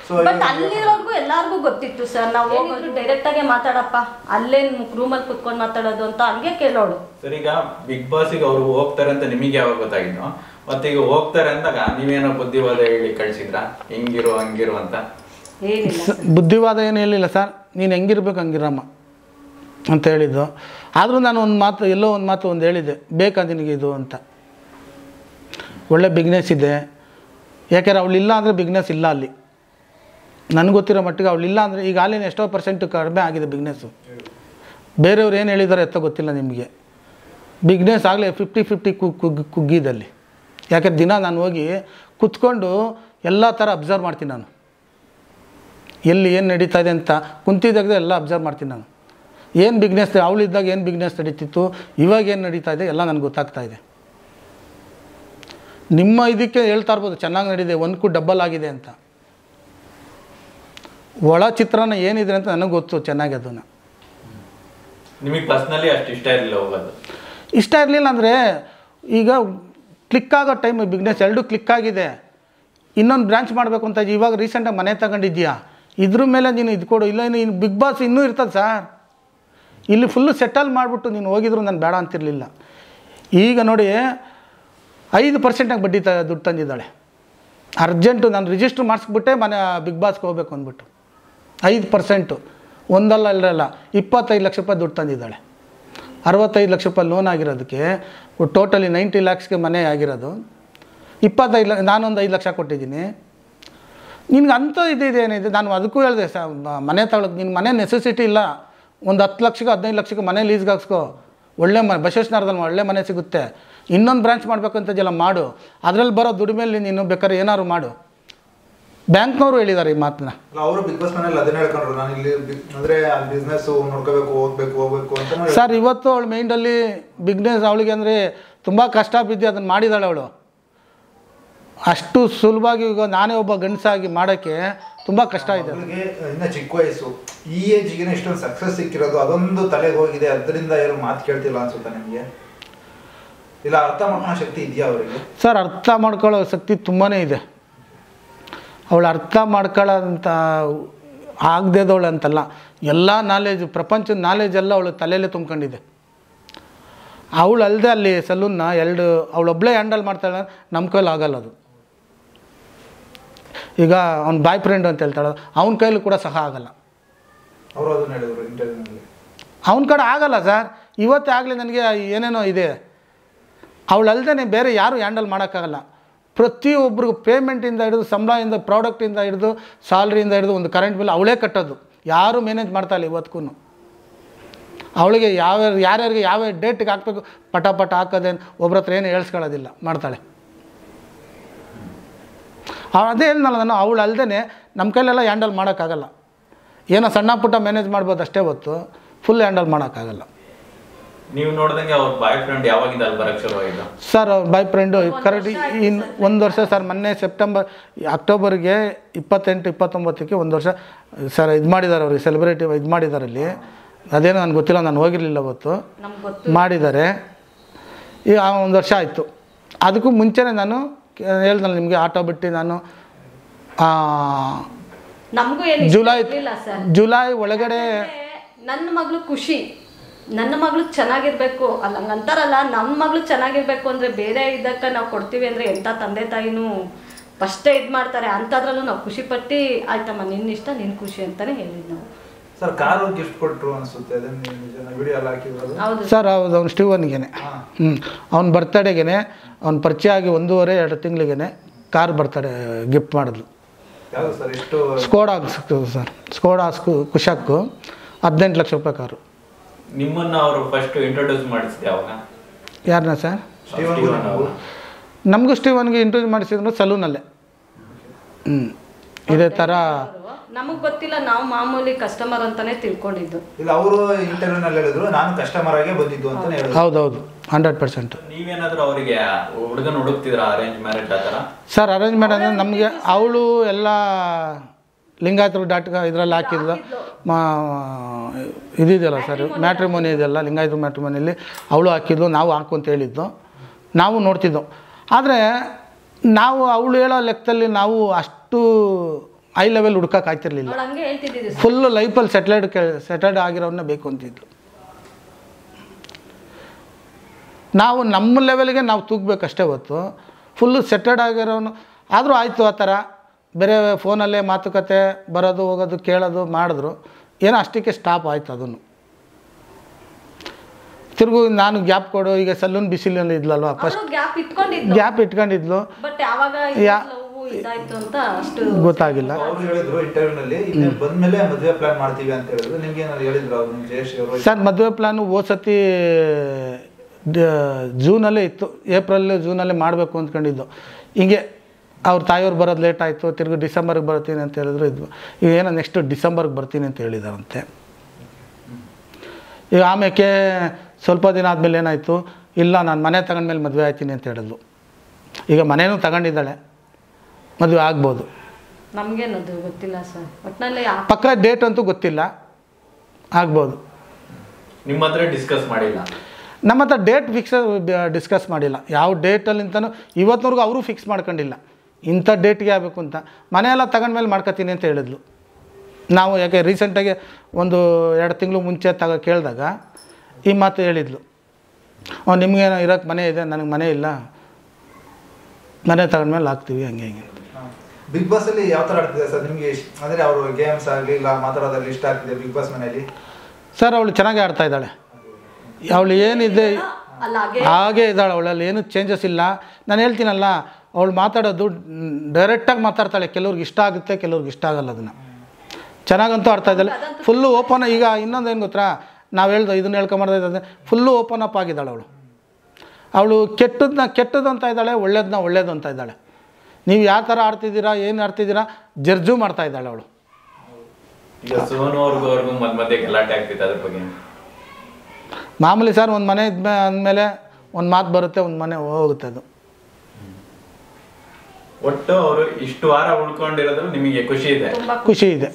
So, ಬಟ್ ಅಲ್ಲಿರೋರ್ಗು ಎಲ್ಲಾರ್ಗೂ ಗೊತ್ತಿತ್ತು ಸರ್ ನಾವು ಹೋಗೋದು ಡೈರೆಕ್ಟ್ ಆಗಿ ಮಾತಾಡಪ್ಪ ಅಲ್ಲೇ ರೂಮಲ್ಲಿ ಕುತ್ಕೊಂಡು ಮಾತಾಡೋದು ಅಂತ ಹಂಗೆ ಕೇಳೋಳು ಸರ್ ಈಗ ಬಿಗ್ ಬಾಸ್ಗೆ ಅವ್ರು ಹೋಗ್ತಾರೆ ಅಂತ ನಿಮಗೆ ಯಾವಾಗ ಗೊತ್ತಾಗಿದ್ದು ಮತ್ತೆ ಈಗ ಹೋಗ್ತಾರೆ ಅಂದಾಗ ನೀವೇನೋ ಬುದ್ಧಿವಾದ ಹೇಳಿ ಕಳ್ಸಿದ್ರ ಹಿಂಗಿರು ಹಂಗಿರು ಅಂತ ಏನಿಲ್ಲ ಸ- ಬುದ್ಧಿವಾದ ಏನು ಹೇಳಿಲ್ಲ ಸರ್ ನೀನು ಹೆಂಗಿರ್ಬೇಕು ಹಂಗಿರಮ್ಮ ಅಂತ ಹೇಳಿದ್ದು ಆದರೂ ನಾನು ಒಂದು ಮಾತು ಎಲ್ಲೋ ಒಂದು ಮಾತು ಒಂದು ಹೇಳಿದ್ದೆ ಬೇಕಾ ನಿನಗೆ ಇದು ಅಂತ ಒಳ್ಳೆ ಬಿಗ್ನೆಸ್ ಇದೆ ಯಾಕೆಂದ್ರೆ ಅವಳಿಲ್ಲ ಅಂದರೆ ಬಿಗ್ನೆಸ್ ಇಲ್ಲ ಅಲ್ಲಿ ನನಗೆ ಗೊತ್ತಿರೋ ಮಟ್ಟಿಗೆ ಅವಳಿಲ್ಲ ಅಂದರೆ ಈಗ ಅಲ್ಲಿನ ಎಷ್ಟೋ ಪರ್ಸೆಂಟ್ ಕಡಿಮೆ ಆಗಿದೆ ಬಿಗ್ನೆಸ್ಸು ಬೇರೆಯವ್ರು ಏನು ಹೇಳಿದ್ದಾರೆ ಎತ್ತ ಗೊತ್ತಿಲ್ಲ ನಿಮಗೆ ಬಿಗ್ನೆಸ್ ಆಗಲೇ ಫಿಫ್ಟಿ ಫಿಫ್ಟಿ ಕುಗ್ ಕುಗ್ಗಿದಲ್ಲಿ ಯಾಕೆಂದ್ರೆ ದಿನ ನಾನು ಹೋಗಿ ಕುತ್ಕೊಂಡು ಎಲ್ಲ ಥರ ಅಬ್ಸರ್ವ್ ಮಾಡ್ತೀನಿ ನಾನು ಎಲ್ಲಿ ಏನು ನಡೀತಾ ಇದೆ ಅಂತ ಕುಂತಿದ್ದಾಗದೆ ಎಲ್ಲ ಅಬ್ಸರ್ವ್ ಮಾಡ್ತೀನಿ ನಾನು ಏನು ಬಿಗ್ನೆಸ್ ಅವಳಿದ್ದಾಗ ಏನು ಬಿಗ್ನೆಸ್ ನಡೀತಿತ್ತು ಇವಾಗ ಏನು ನಡೀತಾ ಇದೆ ಎಲ್ಲ ನನಗೆ ಗೊತ್ತಾಗ್ತಾ ಇದೆ ನಿಮ್ಮ ಇದಕ್ಕೆ ಹೇಳ್ತಾ ಇರ್ಬೋದು ಚೆನ್ನಾಗಿ ನಡೀದೆ ಒಂದಕ್ಕೂ ಡಬ್ಬಲ್ ಆಗಿದೆ ಅಂತ ಒಳ ಚಿತ್ರಣ ಏನಿದೆ ಅಂತ ನನಗೆ ಗೊತ್ತು ಚೆನ್ನಾಗಿ ಅದನ್ನು ನಿಮಗೆ ಪರ್ಸ್ನಲಿ ಅಷ್ಟು ಇಷ್ಟ ಇರಲಿಲ್ಲ ಹೋಗೋದು ಇಷ್ಟ ಇರಲಿಲ್ಲ ಅಂದರೆ ಈಗ ಕ್ಲಿಕ್ ಆಗೋ ಟೈಮ್ ಬಿಗ್ನೆಸ್ ಎರಡೂ ಕ್ಲಿಕ್ ಆಗಿದೆ ಇನ್ನೊಂದು ಬ್ರಾಂಚ್ ಮಾಡಬೇಕು ಅಂತ ಇವಾಗ ರೀಸೆಂಟಾಗಿ ಮನೆ ತಗೊಂಡಿದ್ಯಾ ಇದ್ರ ಮೇಲೆ ನೀನು ಇದು ಕೊಡು ಇಲ್ಲ ಇನ್ನು ಬಿಗ್ ಬಾಸ್ ಇನ್ನೂ ಇರ್ತದೆ ಸರ್ ಇಲ್ಲಿ ಫುಲ್ಲು ಸೆಟಲ್ ಮಾಡಿಬಿಟ್ಟು ನೀನು ಹೋಗಿದ್ರು ನಾನು ಬೇಡ ಅಂತಿರಲಿಲ್ಲ ಈಗ ನೋಡಿ ಐದು ಪರ್ಸೆಂಟಾಗಿ ಬಡ್ಡಿ ತ ದುಡ್ಡು ತಂದಿದ್ದಾಳೆ ಅರ್ಜೆಂಟು ನಾನು ರಿಜಿಸ್ಟ್ರ್ ಮಾಡಿಸ್ಬಿಟ್ಟೆ ಮನೆ ಬಿಗ್ ಬಾಸ್ಗೆ ಹೋಗ್ಬೇಕು ಅಂದ್ಬಿಟ್ಟು ಐದು ಪರ್ಸೆಂಟು ಒಂದಲ್ಲ ಎರಡಲ್ಲ ಇಪ್ಪತ್ತೈದು ಲಕ್ಷ ರೂಪಾಯಿ ದುಡ್ಡು ತಂದಿದ್ದಾಳೆ ಅರವತ್ತೈದು ಲಕ್ಷ ರೂಪಾಯಿ ಲೋನ್ ಆಗಿರೋದಕ್ಕೆ ಟೋಟಲಿ ನೈಂಟಿ ಲ್ಯಾಕ್ಸ್ಗೆ ಮನೆ ಆಗಿರೋದು ಇಪ್ಪತ್ತೈದು ಲಕ್ಷ ನಾನೊಂದು ಐದು ಲಕ್ಷ ಕೊಟ್ಟಿದ್ದೀನಿ ನಿನ್ಗೆ ಅಂಥ ಇದಿದೆ ಏನಿದೆ ನಾನು ಅದಕ್ಕೂ ಹೇಳಿದೆ ಸ ಮ- ಮನೆ ತಗೊಳಕ್ಕೆ ನಿನ್ನ ಮನೆ ನೆಸೆಸಿಟಿ ಇಲ್ಲ ಒಂದು ಹತ್ತು ಲಕ್ಷಕ್ಕೆ ಹದಿನೈದು ಲಕ್ಷಕ್ಕೆ ಮನೆ ಲೀಸ್ಗೆ ಹಾಕ್ಸ್ಕೊ ಒಳ್ಳೆ ಮ ಬಸವೇಶ್ವರದಲ್ಲಿ ಒಳ್ಳೆ ಮನೆ ಸಿಗುತ್ತೆ ಇನ್ನೊಂದು ಬ್ರಾಂಚ್ ಮಾಡ್ಬೇಕಂತದೆಲ್ಲ ಮಾಡು ಅದರಲ್ಲಿ ಬರೋ ದುಡಿಮೆಯಲ್ಲಿ ನೀನು ಬೇಕಾದ್ರೆ ಏನಾದ್ರು ಮಾಡು ಬ್ಯಾಂಕ್ನವರು ಹೇಳಿದ್ದಾರೆ ಈ ಮಾತನ್ನ ಅಲ್ಲ ಅವರು ಬಿಗ್ ಬಾಸ್ ಮನೇಲಿ ಅದನ್ನ ಹೇಳ್ಕೊಂಡ್ರು ನಾನು ಇಲ್ಲಿ ಬಿ- ಅಂದ್ರೆ ಬಿಸ್ನೆಸ್ ನೋಡ್ಕೋಬೇಕು ಹೋಗ್ಬೇಕು ಹೋಗ್ಬೇಕು ಅಂತ ಸರ್ ಇವತ್ತು ಅವಳು ಮೈಂಡಲ್ಲಿ ಬಿಗ್ನೆಸ್ ಅವಳಿಗೆ ಅಂದರೆ ತುಂಬ ಕಷ್ಟ ಬಿದ್ದು ಅದನ್ನು ಮಾಡಿದಾಳೆ ಅವಳು ಅಷ್ಟು ಸುಲಭವಾಗಿ ಈಗ ನಾನೇ ಒಬ್ಬ ಗಂಡಸಾಗಿ ಮಾಡೋಕ್ಕೆ ತುಂಬ ಕಷ್ಟ ಇದೆ ಅವಳಿಗೆ ಇನ್ನ ಚಿಕ್ಕ ವಯಸ್ಸು ಈ ಏಜ್ಗೆ ಇಷ್ಟೊಂದು ಸಕ್ಸಸ್ ಸಿಕ್ಕಿರೋದು ಅದೊಂದು ತಲೆಗೆ ಹೋಗಿದೆ ಅದರಿಂದ ಏನು ಮಾತು ಕೇಳ್ತಿಲ್ಲ ಅನ್ಸುತ್ತಾ ನಿಮಗೆ ಇಲ್ಲ ಅರ್ಥ ಮಾಡ್ಕೊಳ್ಳೋ ಶಕ್ತಿ ಇದೆಯಾ ಅವರಿಗೆ ಸರ್ ಅರ್ಥ ಮಾಡ್ಕೊಳ್ಳೋ ಶಕ್ತಿ ತುಂಬಾ ಇದೆ ಅವಳು ಅರ್ಥ ಮಾಡ್ಕೊಳ್ಳೋಂಥ ಆಗದೇದವಳು ಅಂತಲ್ಲ ಎಲ್ಲ ನಾಲೆಜ್ ಪ್ರಪಂಚದ ನಾಲೆಜ್ ಎಲ್ಲ ಅವಳು ತಲೆಯಲ್ಲೇ ತುಂಬ್ಕೊಂಡಿದೆ ಅವಳು ಅಲ್ಲದೆ ಅಲ್ಲಿ ಸಲೂನ್ನ ಎರಡು ಅವಳೊಬ್ಬಳೇ ಹ್ಯಾಂಡಲ್ ಮಾಡ್ತಾಳೆ ನಮ್ಮ ಕೈಲಿ ಆಗಲ್ಲ ಅದು ಈಗ ಅವ್ನ ಬಾಯ್ ಫ್ರೆಂಡ್ ಅಂತ ಹೇಳ್ತಾಳೆ ಅವನ ಕೈಲೂ ಕೂಡ ಸಹ ಆಗಲ್ಲ ಅವರು ಅದನ್ನ ಹೇಳಿದ್ರು ಇಂಟರ್ವ್ಯೂನಲ್ಲಿ ಅವನ ಕಡೆ ಆಗಲ್ಲ ಸರ್ ಇವತ್ತೇ ಆಗಲಿ ನನಗೆ ಏನೇನೋ ಇದೆ ಅವಳು ಅಲ್ಲದೆ ಬೇರೆ ಯಾರು ಹ್ಯಾಂಡಲ್ ಮಾಡೋಕ್ಕಾಗಲ್ಲ ಪ್ರತಿಯೊಬ್ಬರಿಗೂ ಪೇಮೆಂಟಿಂದ ಹಿಡಿದು ಸಂಬಳದಿಂದ ಪ್ರಾಡಕ್ಟಿಂದ ಹಿಡಿದು ಸ್ಯಾಲ್ರಿಯಿಂದ ಹಿಡಿದು ಒಂದು ಕರೆಂಟ್ ಬಿಲ್ ಅವಳೇ ಕಟ್ಟೋದು ಯಾರೂ ಮ್ಯಾನೇಜ್ ಮಾಡ್ತಾ ಇಲ್ಲ ಇವತ್ತಿಗೂ ಅವಳಿಗೆ ಯಾವ ಯಾರ್ಯಾರಿಗೆ ಯಾವ ಡೇಟಿಗೆ ಹಾಕಬೇಕು ಪಟ ಪಟ ಹಾಕೋದೇನು ಒಬ್ರ ಹತ್ರ ಏನು ಹೇಳ್ಸ್ಕೊಳ್ಳೋದಿಲ್ಲ ಮಾಡ್ತಾಳೆ ಆ- ಅದೇ ಹೇಳಿದ್ನಲ್ಲ ನಾನು ಅವಳು ಅಲ್ಲದೆ ನಮ್ಮ ಕೈಲೆಲ್ಲ ಹ್ಯಾಂಡಲ್ ಮಾಡೋಕ್ಕಾಗಲ್ಲ ಏನೋ ಸಣ್ಣ ಪುಟ್ಟ ಮ್ಯಾನೇಜ್ ಮಾಡ್ಬೋದು ಅಷ್ಟೇ ಹೊತ್ತು ಫುಲ್ ಹ್ಯಾಂಡಲ್ ಮಾಡೋಕ್ಕಾಗಲ್ಲ ನೀವು ನೋಡ್ದಂಗೆ ಅವ್ರ ಬಾಯ್ ಫ್ರೆಂಡ್ ಯಾವಾಗಿಂದ ಅಲ್ಲಿ ಬರಕ್ ಶುರುವಾಗಿದ್ದು ಸರ್ ಅವ್ರ ಬಾಯ್ ಫ್ರೆಂಡು ಕರೆಕ್ಟ್ ಇನ್ನು ಒಂದು ವರ್ಷ ಸರ್ ಮೊನ್ನೆ ಸೆಪ್ಟೆಂಬರ್ ಅಕ್ಟೋಬರ್ಗೆ ಇಪ್ಪತ್ತೆಂಟು ಇಪ್ಪತ್ತೊಂಬತ್ತಕ್ಕೆ ಒಂದು ವರ್ಷ ಸರ್ ಇದು ಮಾಡಿದ್ದಾರೆ ಅವ್ರಿಗೆ ಸೆಲೆಬ್ರೇಟಿ ಇದು ಮಾಡಿದ್ದಾರೆ ಅಲ್ಲಿ ಅದೇನೋ ನನಗೆ ಗೊತ್ತಿಲ್ಲ ನಾನು ಹೋಗಿರಲಿಲ್ಲ ಅವತ್ತು ನಮ್ಗೆ ಗೊತ್ತು ಮಾಡಿದ್ದಾರೆ ಈಗ ಒಂದು ವರ್ಷ ಆಯಿತು ಅದಕ್ಕೂ ಮುಂಚೆನೇ ನಾನು ಹೇಳ್ದಲ್ಲ ನಿಮಗೆ ಆಟೋ ಬಿಟ್ಟು ನಾನು ಆ, ನಮಗೂ ಏನು ಜುಲೈ ಇಲ್ಲ ಸರ್ ಜುಲೈ ಒಳಗಡೆ ನನ್ನ ಮಗಳು ಖುಷಿ ನನ್ನ ಮಗಳು ಚೆನ್ನಾಗಿರ್ಬೇಕು ಅಲ್ಲ ಹಂಗಂತಾರಲ್ಲ ನಮ್ಮ ಮಗಳು ಚೆನ್ನಾಗಿರ್ಬೇಕು ಅಂದ್ರೆ ಬೇರೆ ಇದಕ್ಕೆ ನಾವು ಕೊಡ್ತೀವಿ ಅಂದ್ರೆ ಎಂಥ ತಂದೆ ತಾಯಿನೂ ಫಸ್ಟೇ ಇದು ಮಾಡ್ತಾರೆ ಅಂಥದ್ರಲ್ಲೂ ನಾವು ಖುಷಿ ಪಟ್ಟು ಆಯ್ತಮ್ಮ ನಿನ್ನ ಇಷ್ಟ ನಿನ್ನ ಖುಷಿ ಅಂತಾನೆ ಹೇಳಿದ್ ನಾವು ಸರ್ ಕಾರು ಗಿಫ್ಟ್ ಕೊಟ್ರು ಅನ್ಸುತ್ತೆ ಅದನ್ನ ವಿಡಿಯೋ ಎಲ್ಲ ಹಾಕಿದ್ರು ಹೌದು ಸರ್ ಹೌದು ಅವ್ನು ಸ್ಟೀವನ್ಗೆನೆ ಹ್ಞೂ ಅವ್ನ ಬರ್ತಡೇಗೆ ಅವ್ನು ಪರಿಚಯ ಆಗಿ ಒಂದೂವರೆ ಎರಡು ತಿಂಗಳಿಗೆನೆ ಕಾರ್ ಬರ್ತಡೇ ಗಿಫ್ಟ್ ಮಾಡಿದ್ಲು ಯಾವ್ದು ಸರ್ ಎಷ್ಟು ಸ್ಕೋಡಾ ಸಿಗ್ತದೆ ಸರ್ ಸ್ಕೋಡಾ ಸ್ಕು ಕುಶಾಕು ಹದಿನೆಂಟು ಲಕ್ಷ ರೂಪಾಯಿ ಕಾರು ನಿಮ್ಮನ್ನ ಅವರು ಫಸ್ಟ್ ಇಂಟ್ರೊಡ್ಯೂಸ್ ಮಾಡಿಸಿದೆ ಅವಾಗ ಯಾರನ್ನ ಸರ್ ಸ್ಟೀವನ್ ಸ್ಟೀವನ್ ಅವ್ರು. ನಮಗೂ ಸ್ಟೀವನ್ಗೆ ಇಂಟ್ರೊಡ್ಯೂಸ್ ಮಾಡಿಸಿದ್ರು ಸಲೂನಲ್ಲೇ ಹ್ಞೂ ಇದೇ ಥರ ನಮಗೆ ಗೊತ್ತಿಲ್ಲ ನಾವು ಮಾಮೂಲಿ ಕಸ್ಟಮರ್ ಅಂತಾನೆ ತಿಳ್ಕೊಂಡಿದ್ದು ಇಲ್ಲ ಅವರು ಇಂಟರ್ವ್ಯೂನಲ್ಲಿ ಹೇಳಿದ್ರು ನಾನು ಕಸ್ಟಮರ್ ಆಗೇ ಬಂದಿದ್ದು ಅಂತಾನೆ ಹೇಳಿದ್ರು ಹೌದೌದು ಹಂಡ್ರೆಡ್ ಪರ್ಸೆಂಟ್ ನೀವೇನಾದ್ರೂ ಅವರಿಗೆ ಹುಡುಗನ ಹುಡುಕ್ತಿದ್ರ ಅರೇಂಜ್ ಮ್ಯಾರೇಜ್ ಆ ಥರ ಸರ್ ಅರೇಂಜ್ಮೆಂಟ್ ಅಂದರೆ ನಮಗೆ ಅವಳು ಎಲ್ಲ ಲಿಂಗಾಯತರು ಡಾಟ್ ಇದರಲ್ಲಿ ಹಾಕಿದ್ಲು ಮಾ ಇದಿದೆಯಲ್ಲ ಸರ್ ಮ್ಯಾಟ್ರಿಮೋನಿ ಇದೆಯಲ್ಲ ಲಿಂಗಾಯತ ಮ್ಯಾಟ್ರಿಮೋನಿಯಲ್ಲಿ ಅವಳು ಹಾಕಿದ್ಲು ನಾವು ಹಾಕು ಅಂತ ಹೇಳಿದ್ದು ನಾವು ನೋಡ್ತಿದ್ದೋ ಆದರೆ ನಾವು ಅವಳು ಹೇಳೋ ಲೆಕ್ಕದಲ್ಲಿ ನಾವು ಅಷ್ಟು ಹೈ ಲೆವೆಲ್ ಹುಡ್ಕಕ್ಕೆ ಆಯ್ತಿರ್ಲಿಲ್ಲ ಅವಳು ಹಂಗೆ ಹೇಳ್ತಿದ್ದಿದ್ದು ಸರ್ ಫುಲ್ಲು ಲೈಫಲ್ಲಿ ಸೆಟ್ಲ್ಡ್ ಕೆ ಸೆಟಲ್ಡ್ ಆಗಿರೋನ್ನ ಬೇಕು ಅಂತಿದ್ಲು ನಾವು ನಮ್ಮ ಲೆವೆಲ್ಗೆ ನಾವು ತೂಗಬೇಕಷ್ಟೇ ಹೊತ್ತು ಫುಲ್ಲು ಸೆಟಲ್ಡ್ ಆಗಿರೋನು ಆದರೂ ಆಯಿತು ಆ ಥರ ಬೇರೆ ಫೋನಲ್ಲೇ ಮಾತುಕತೆ ಬರೋದು ಹೋಗೋದು ಕೇಳೋದು ಮಾಡಿದ್ರು ಏನೋ ಅಷ್ಟಕ್ಕೆ ಸ್ಟಾಪ್ ಆಯ್ತು ಅದನ್ನು ತಿರುಗು ನಾನು ಗ್ಯಾಪ್ ಕೊಡು ಈಗ ಸಲೂನ್ ಬಿಸಿಲಲ್ಲಿ ಇದ್ಲಲ್ವ ಫಸ್ಟ್ ಅವರು ಗ್ಯಾಪ್ ಇಟ್ಕೊಂಡಿದ್ಲು ಗ್ಯಾಪ್ ಇಟ್ಕೊಂಡಿದ್ಲು ಬಟ್ ಯಾವಾಗ ಯಾ- ಲವ್ ಇದಾಯ್ತು ಅಂತ ಅಷ್ಟು ಗೊತ್ತಾಗಿಲ್ಲ ಅವ್ರು ಹೇಳಿದ್ರು ಇಂಟರ್ವ್ಯೂನಲ್ಲಿ ಇಲ್ಲಿ ಬಂದ್ಮೇಲೆ ಮದುವೆ ಪ್ಲಾನ್ ಮಾಡ್ತೀವಿ ಅಂತ ಹೇಳಿದ್ರು ನಿಮ್ಗೆ ಏನಾದ್ರು ಹೇಳಿದ್ರು ಅವ್ರು ನಿಮ್ ಜಯಶ್ರೀ ಅವರು ಸರ್ ಮದುವೆ ಪ್ಲಾನು ಹೋದ ಸತಿ ಡ- ಜೂನಲ್ಲೇ ಇತ್ತು ಏಪ್ರಿಲ್ ಜೂನಲ್ಲೇ ಮಾಡಬೇಕು ಅಂದ್ಕೊಂಡಿದ್ದು ಹಿಂಗೆ ಅವ್ರ ತಾಯಿಯವ್ರು ಬರೋದು ಲೇಟ್ ಆಯಿತು ತಿರ್ಗಿ ಡಿಸೆಂಬರ್ಗೆ ಬರ್ತೀನಿ ಅಂತ ಹೇಳಿದ್ರು ಇದ್ವು ಈಗ ಏನೋ ನೆಕ್ಸ್ಟ್ ಡಿಸೆಂಬರ್ಗೆ ಬರ್ತೀನಿ ಅಂತ ಹೇಳಿದಾರಂತೆ ಈಗ ಆಮೇಲೆ ಸ್ವಲ್ಪ ದಿನ ಆದಮೇಲೆ ಏನಾಯಿತು ಇಲ್ಲ ನಾನು ಮನೆ ತಗೊಂಡ್ಮೇಲೆ ಮದುವೆ ಆಯ್ತೀನಿ ಅಂತ ಹೇಳಿದ್ಲು ಈಗ ಮನೇನೂ ತಗೊಂಡಿದ್ದಾಳೆ ಮದುವೆ ಆಗ್ಬೋದು ನಮ್ಗೇನದು ಗೊತ್ತಿಲ್ಲ ಸರ್ ಒಟ್ನಲ್ಲಿ ಪಕ್ಕ ಡೇಟ್ ಅಂತೂ ಗೊತ್ತಿಲ್ಲ ಆಗ್ಬೋದು ನಿಮ್ಮ ಹತ್ರ ಡಿಸ್ಕಸ್ ಮಾಡಿಲ್ಲ ನಮ್ಮ ಹತ್ರ ಡೇಟ್ ಫಿಕ್ಸ್ ಡಿಸ್ಕಸ್ ಮಾಡಿಲ್ಲ ಯಾವ ಡೇಟಲ್ಲಿಂತನೂ ಇವತ್ತಿನವರೆಗೂ ಅವರು ಫಿಕ್ಸ್ ಮಾಡ್ಕೊಂಡಿಲ್ಲ ಇಂಥ ಡೇಟ್ಗೆ ಆಗಬೇಕು ಅಂತ ಮನೆಯೆಲ್ಲ ತಗೊಂಡ್ಮೇಲೆ ಮಾಡ್ಕೊತೀನಿ ಅಂತ ಹೇಳಿದ್ಲು ನಾವು ಯಾಕೆ ರೀಸೆಂಟಾಗಿ ಒಂದು ಎರಡು ತಿಂಗಳು ಮುಂಚೆ ತಗ ಕೇಳಿದಾಗ ಈ ಮಾತು ಹೇಳಿದ್ಲು ಅವ್ನು ನಿಮಗೇನೋ ಇರೋಕ್ಕೆ ಮನೆ ಇದೆ ನನಗೆ ಮನೆ ಇಲ್ಲ ಮನೆ ತಗೊಂಡ್ಮೇಲೆ ಹಾಕ್ತೀವಿ ಹಂಗೆ ಹಿಂಗೆ ಬಿಗ್ ಬಾಸ್ ಅಲ್ಲಿ ಯಾವ ತರ ಆಡ್ತಿದೆ ಸರ್ ನಿಮ್ಗೆ ಇಷ್ಟ- ಅಂದ್ರೆ ಅವರು ಗೇಮ್ಸ್ ಆಗ್ಲಿ ಇಲ್ಲ ಮಾತಾಡೋದ್ರಲ್ಲಿ ಇಷ್ಟ ಆಗ್ತಿದೆ ಬಿಗ್ ಬಾಸ್ ಮನೆಯಲ್ಲಿ ಸರ್ ಅವಳು ಚೆನ್ನಾಗಿ ಆಡ್ತಾ ಇದ್ದಾಳೆ ಅವಳು ಏನಿದೆ ಅಲ್ಲ ಹಾಗೆ ಹಾಗೆ ಇದ್ದಾಳೆ ಅವಳಲ್ಲಿ ಏನು ಚೇಂಜಸ್ ಇಲ್ಲ ನಾನು ಹೇಳ್ತೀನಲ್ಲ ಅವಳು ಮಾತಾಡೋದು ಡೈರೆಕ್ಟಾಗಿ ಮಾತಾಡ್ತಾಳೆ ಕೆಲವ್ರಿಗೆ ಇಷ್ಟ ಆಗುತ್ತೆ ಕೆಲವ್ರಿಗೆ ಇಷ್ಟ ಆಗಲ್ಲ ಅದನ್ನು ಚೆನ್ನಾಗಂತೂ ಆಡ್ತಾ ಇದ್ದಾಳೆ ಫುಲ್ಲು ಓಪನ್ ಈಗ ಇನ್ನೊಂದು ಏನು ಗೊತ್ತಾ ನಾವು ಹೇಳ್ದು ಇದನ್ನ ಹೇಳ್ಕೊಂಬಾರ್ದು ಫುಲ್ಲು ಓಪನ್ ಅಪ್ ಆಗಿದ್ದಾಳೆ ಅವಳು ಅವಳು ಕೆಟ್ಟದನ್ನ ಕೆಟ್ಟದ್ದು ಅಂತ ಇದ್ದಾಳೆ ಒಳ್ಳೇದನ್ನ ಒಳ್ಳೇದು ಅಂತ ಇದ್ದಾಳೆ ನೀವು ಯಾವ ಥರ ಆಡ್ತಿದ್ದೀರಾ ಏನು ಆಡ್ತಿದ್ದೀರಾ ಜರ್ಜು ಮಾಡ್ತಾ ಇದ್ದಾಳೆ ಅವಳು ಈಗ ಸೋನು ಅವ್ರಿಗೂ ಅವ್ರಿಗೂ ಮಧ್ಯ ಮಧ್ಯೆ ಗಲಾಟೆ ಆಗ್ತಿತ್ತು ಅದ್ರ ಬಗ್ಗೆ ಮಾಮೂಲಿ ಸರ್ ಒಂದು ಮನೆ ಇದ್ಮೇ ಅಂದಮೇಲೆ ಒಂದು ಮಾತು ಬರುತ್ತೆ ಒಂದು ಮನೆ ಹೋಗುತ್ತೆ ಅದು ಒಟ್ಟು ಅವರು ಇಷ್ಟು ವಾರ ಉಳ್ಕೊಂಡಿರೋದ್ರು ನಿಮಗೆ ಖುಷಿ ಇದೆ ತುಂಬಾ ಖುಷಿ ಇದೆ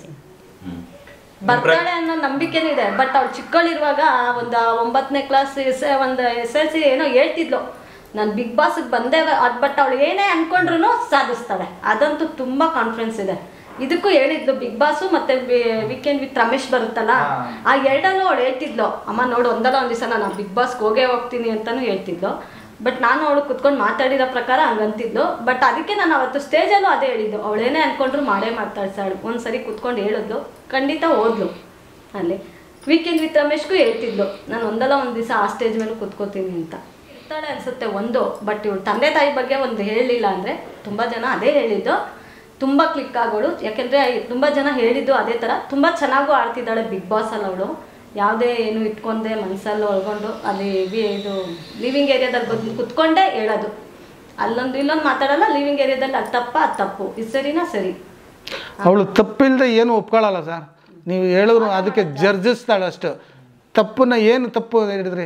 ಬರ್ತಾಳೆ ಅನ್ನೋ ನಂಬಿಕೆನೂ ಇದೆ ಬಟ್ ಅವ್ಳು ಚಿಕ್ಕವಳಿರುವಾಗ ಒಂದು ಒಂಬತ್ತನೇ ಕ್ಲಾಸ್ ಎಸ್ ಒಂದು ಎಸ್ ಎಲ್ ಸಿ ಏನೋ ಹೇಳ್ತಿದ್ಲು ನಾನು ಬಿಗ್ ಬಾಸ್ಗೆ ಬಂದೆ ಅದು ಬಟ್ ಅವಳು ಏನೇ ಅನ್ಕೊಂಡ್ರು ಸಾಧಿಸ್ತಾಳೆ ಅದಂತೂ ತುಂಬ ಕಾನ್ಫಿಡೆನ್ಸ್ ಇದೆ ಇದಕ್ಕೂ ಹೇಳಿದ್ಲು ಬಿಗ್ ಬಾಸು ಮತ್ತೆ ವೀಕೆಂಡ್ ವಿತ್ ರಮೇಶ್ ಬರುತ್ತಲ್ಲ ಹಾ. ಆ ಎರಡಲ್ಲೂ ಅವಳು ಹೇಳ್ತಿದ್ಲು ಅಮ್ಮ ನೋಡು ಒಂದಲ್ಲ ಒಂದು ದಿವಸ ನಾನು ಬಿಗ್ ಬಾಸ್ಗೆ ಹೋಗೇ ಹೋಗ್ತೀನಿ ಅಂತಾನು ಹೇಳ್ತಿದ್ಲು ಬಟ್ ನಾನು ಅವಳು ಕುತ್ಕೊಂಡು ಮಾತಾಡಿರೋ ಪ್ರಕಾರ ಹಂಗಂತಿದ್ಲು ಬಟ್ ಅದಕ್ಕೆ ನಾನು ಅವತ್ತು ಸ್ಟೇಜಲ್ಲೂ ಅದೇ ಹೇಳಿದ್ದು ಅವಳು ಏನೇ ಅನ್ಕೊಂಡ್ರು ಮಾಡೇ ಮಾಡ್ತಾಳೆ ಸರ್ ಒಂದ್ಸರಿ ಕುತ್ಕೊಂಡು ಹೇಳಿದ್ಲು ಖಂಡಿತ ಓದ್ಲು ಅಲ್ಲಿ ವೀಕೆಂಡ್ ವಿತ್ ರಮೇಶ್ಗೂ ಹೇಳ್ತಿದ್ಲು ನಾನು ಒಂದಲ್ಲ ಒಂದು ದಿವಸ ಆ ಸ್ಟೇಜ್ ಮೇಲೆ ಕುತ್ಕೋತೀನಿ ಅಂತ ಇರ್ತಾಳೆ ಅನ್ಸುತ್ತೆ ಒಂದು ಬಟ್ ಇವಳು ತಂದೆ ತಾಯಿ ಬಗ್ಗೆ ಒಂದು ಹೇಳಲಿಲ್ಲ ಅಂದರೆ ತುಂಬ ಜನ ಅದೇ ಹೇಳಿದ್ದು ತುಂಬ ಕ್ಲಿಕ್ ಆಗೋಳು ಯಾಕೆಂದರೆ ತುಂಬ ಜನ ಹೇಳಿದ್ದು ಅದೇ ಥರ ತುಂಬ ಚೆನ್ನಾಗೂ ಆಡ್ತಿದ್ದಾಳೆ ಬಿಗ್ ಬಾಸಲ್ಲಿ ಅವಳು ಯಾವುದೇ ಏನು ಇಟ್ಕೊಂಡೆ ಮನಸ್ಸಲ್ಲಿ ಒಳಗೊಂಡು ಅಲ್ಲಿ ವಿ- ಇದು ಲಿವಿಂಗ್ ಏರಿಯಾದಲ್ಲಿ ಬಂದು ಕುತ್ಕೊಂಡೇ ಹೇಳೋದು ಅಲ್ಲೊಂದು ಇಲ್ಲೊಂದು ಮಾತಾಡಲ್ಲ ಲಿವಿಂಗ್ ಏರಿಯಾದಲ್ಲಿ ಅದು ತಪ್ಪ ಅದು ತಪ್ಪು ಇದು ಸರಿನಾ ಸರಿ ಅವಳು ತಪ್ಪಿಲ್ಲದೆ ಏನು ಒಪ್ಕೊಳ್ಳಲ್ಲ ಸರ್ ನೀವು ಹೇಳಿದ್ರು ಅದಕ್ಕೆ ಜರ್ಜಿಸ್ತಾಳೆ ಅಷ್ಟು ತಪ್ಪನ್ನ ಏನು ತಪ್ಪು ಹಿಡಿದ್ರಿ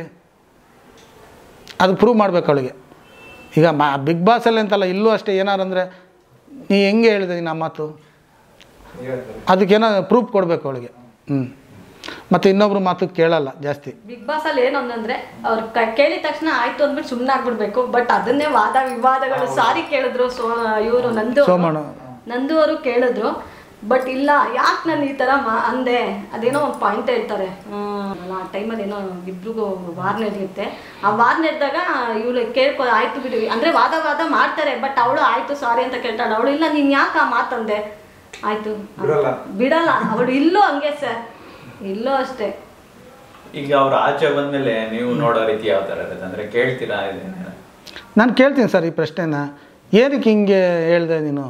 ಅದು ಪ್ರೂವ್ ಮಾಡ್ಬೇಕು ಅವಳಿಗೆ ಈಗ ಮಾ ಬಿಗ್ ಬಾಸಲ್ಲಿ ಅಂತಲ್ಲ ಇಲ್ಲೂ ಅಷ್ಟೇ ಏನಾರು ಅಂದರೆ ನೀ ಹೆಂಗೆ ಹೇಳಿದೆ ನೀನು ಆ ಮಾತು ಅದಕ್ಕೇನೋ ಪ್ರೂಫ್ ಕೊಡಬೇಕು ಅವಳಿಗೆ ಹ್ಞೂ ಮತ್ತು ಇನ್ನೊಬ್ರು ಮಾತು ಕೇಳಲ್ಲ ಜಾಸ್ತಿ ಬಿಗ್ ಬಾಸ್ ಅಲ್ಲಿ ಏನು ಅಂತಂದ್ರೆ ಅವ್ರು ಕ- ಕೇಳಿದ ತಕ್ಷಣ ಆಯ್ತು ಅಂದ್ಬಿಟ್ಟು ಸುಮ್ಮನೆ ಆಗ್ಬಿಡ್ಬೇಕು ಬಟ್ ಅದನ್ನೇ ವಾದ ವಿವಾದಗಳು ಸಾರಿ ಕೇಳಿದ್ರು ಸೋ ಇವರು ನಂದು ಅವ್ರು- ಸೋಮಣ್ಣ. ನಂದು ಅವರು ಕೇಳಿದ್ರು ಬಟ್ ಇಲ್ಲ ಯಾಕೆ ನಾನು ಈ ಥರ ಮಾ ಅಂದೆ ಅದೇನೋ ಒಂದು ಪಾಯಿಂಟ್ ಹೇಳ್ತಾರೆ ಹ್ಮ್, ಅಲ್ಲ, ಆ ಟೈಮಲ್ಲಿ ಏನೋ ಇಬ್ರಿಗೂ ವಾರ್ ನಡೆಯುತ್ತೆ ಆ ವಾರ್ ನಡೆದಾಗ ಇವಳು ಕೇಳ್ಕೊ ಆಯ್ತು ಬಿಡಿ ಅಂದ್ರೆ ವಾದ ವಾದ ಮಾಡ್ತಾರೆ ಬಟ್ ಅವಳು ಆಯ್ತು ಸಾರಿ ಅಂತ ಕೇಳ್ತಾಳೆ ಅವಳು ಇಲ್ಲ ನೀನು ಯಾಕೆ ಆ ಮಾತಂದೆ ಆಯ್ತು ಬಿಡಲ್ಲ. ಬಿಡಲ್ಲ ಅವಳು ಇಲ್ಲೂ ಹಂಗೆ ಸರ್ ಇಲ್ಲೂ ಅಷ್ಟೇ ಈಗ ಅವ್ರು ಆಚೆ ಬಂದ್ಮೇಲೆ ನೀವು ನೋಡೋ ರೀತಿ ಯಾವ ತರ ಇರುತ್ತೆ ಅಂದ್ರೆ ಕೇಳ್ತೀರಾ ಇದನ್ನ ನಾನು ಕೇಳ್ತೀನಿ ಸರ್ ಈ ಪ್ರಶ್ನೆನ ಏನಕ್ಕೆ ಹಿಂಗೆ ಹೇಳಿದೆ ನೀನು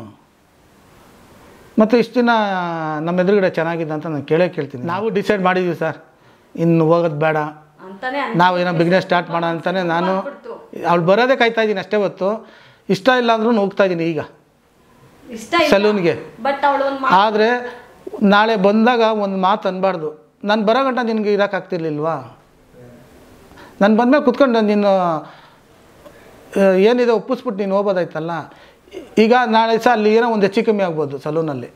ಮತ್ತು ಇಷ್ಟು ದಿನ ನಮ್ಮ ಎದುರುಗಡೆ ಚೆನ್ನಾಗಿದೆ ಅಂತ ನಾನು ಕೇಳೇ ಕೇಳ್ತೀನಿ ನಾವು ಡಿಸೈಡ್ ಮಾಡಿದ್ದೀವಿ ಸರ್ ಇನ್ನು ಹೋಗೋದು ಬೇಡ ಅಂತಾನೆ ನಾವು ಏನೋ ಬಿಸ್ನೆಸ್ ಸ್ಟಾರ್ಟ್ ಮಾಡೋಣ ಅಂತಾನೆ ನಾನು ಆಗ್ಬಿಡ್ತು. ಅವಳು ಬರೋದೇ ಕಾಯ್ತಾ ಇದ್ದೀನಿ ಅಷ್ಟೇ ಹೊತ್ತು ಇಷ್ಟ ಇಲ್ಲ ಅಂದ್ರೂ ಹೋಗ್ತಾ ಇದ್ದೀನಿ ಈಗ ಇಷ್ಟ ಸಲೂನ್ಗೆ. ಬಟ್ ಅವಳು ಒಂದು ಆದರೆ ನಾಳೆ ಬಂದಾಗ ಒಂದು ಮಾತು ಅನ್ಬಾರ್ದು ನಾನು ಬರೋ ಗಂಟ ನಿನಗೆ ಇರೋಕ್ಕಾಗ್ತಿರ್ಲಿಲ್ವಾ ನಾನು ಬಂದಮೇಲೆ ಕುತ್ಕೊಂಡು ನೀನು ಆ, ಏನಿದೆ ಒಪ್ಪಿಸ್ಬಿಟ್ಟು ನೀನು ಹೋಗ್ಬೋದಾಯ್ತಲ್ಲ ಈಗ ನಾಳೆ ಸಹ ಅಲ್ಲಿ ಏನೋ ಒಂದು ಹೆಚ್ಚು ಕಮ್ಮಿ ಆಗ್ಬೋದು ಸಲೂನಲ್ಲಿ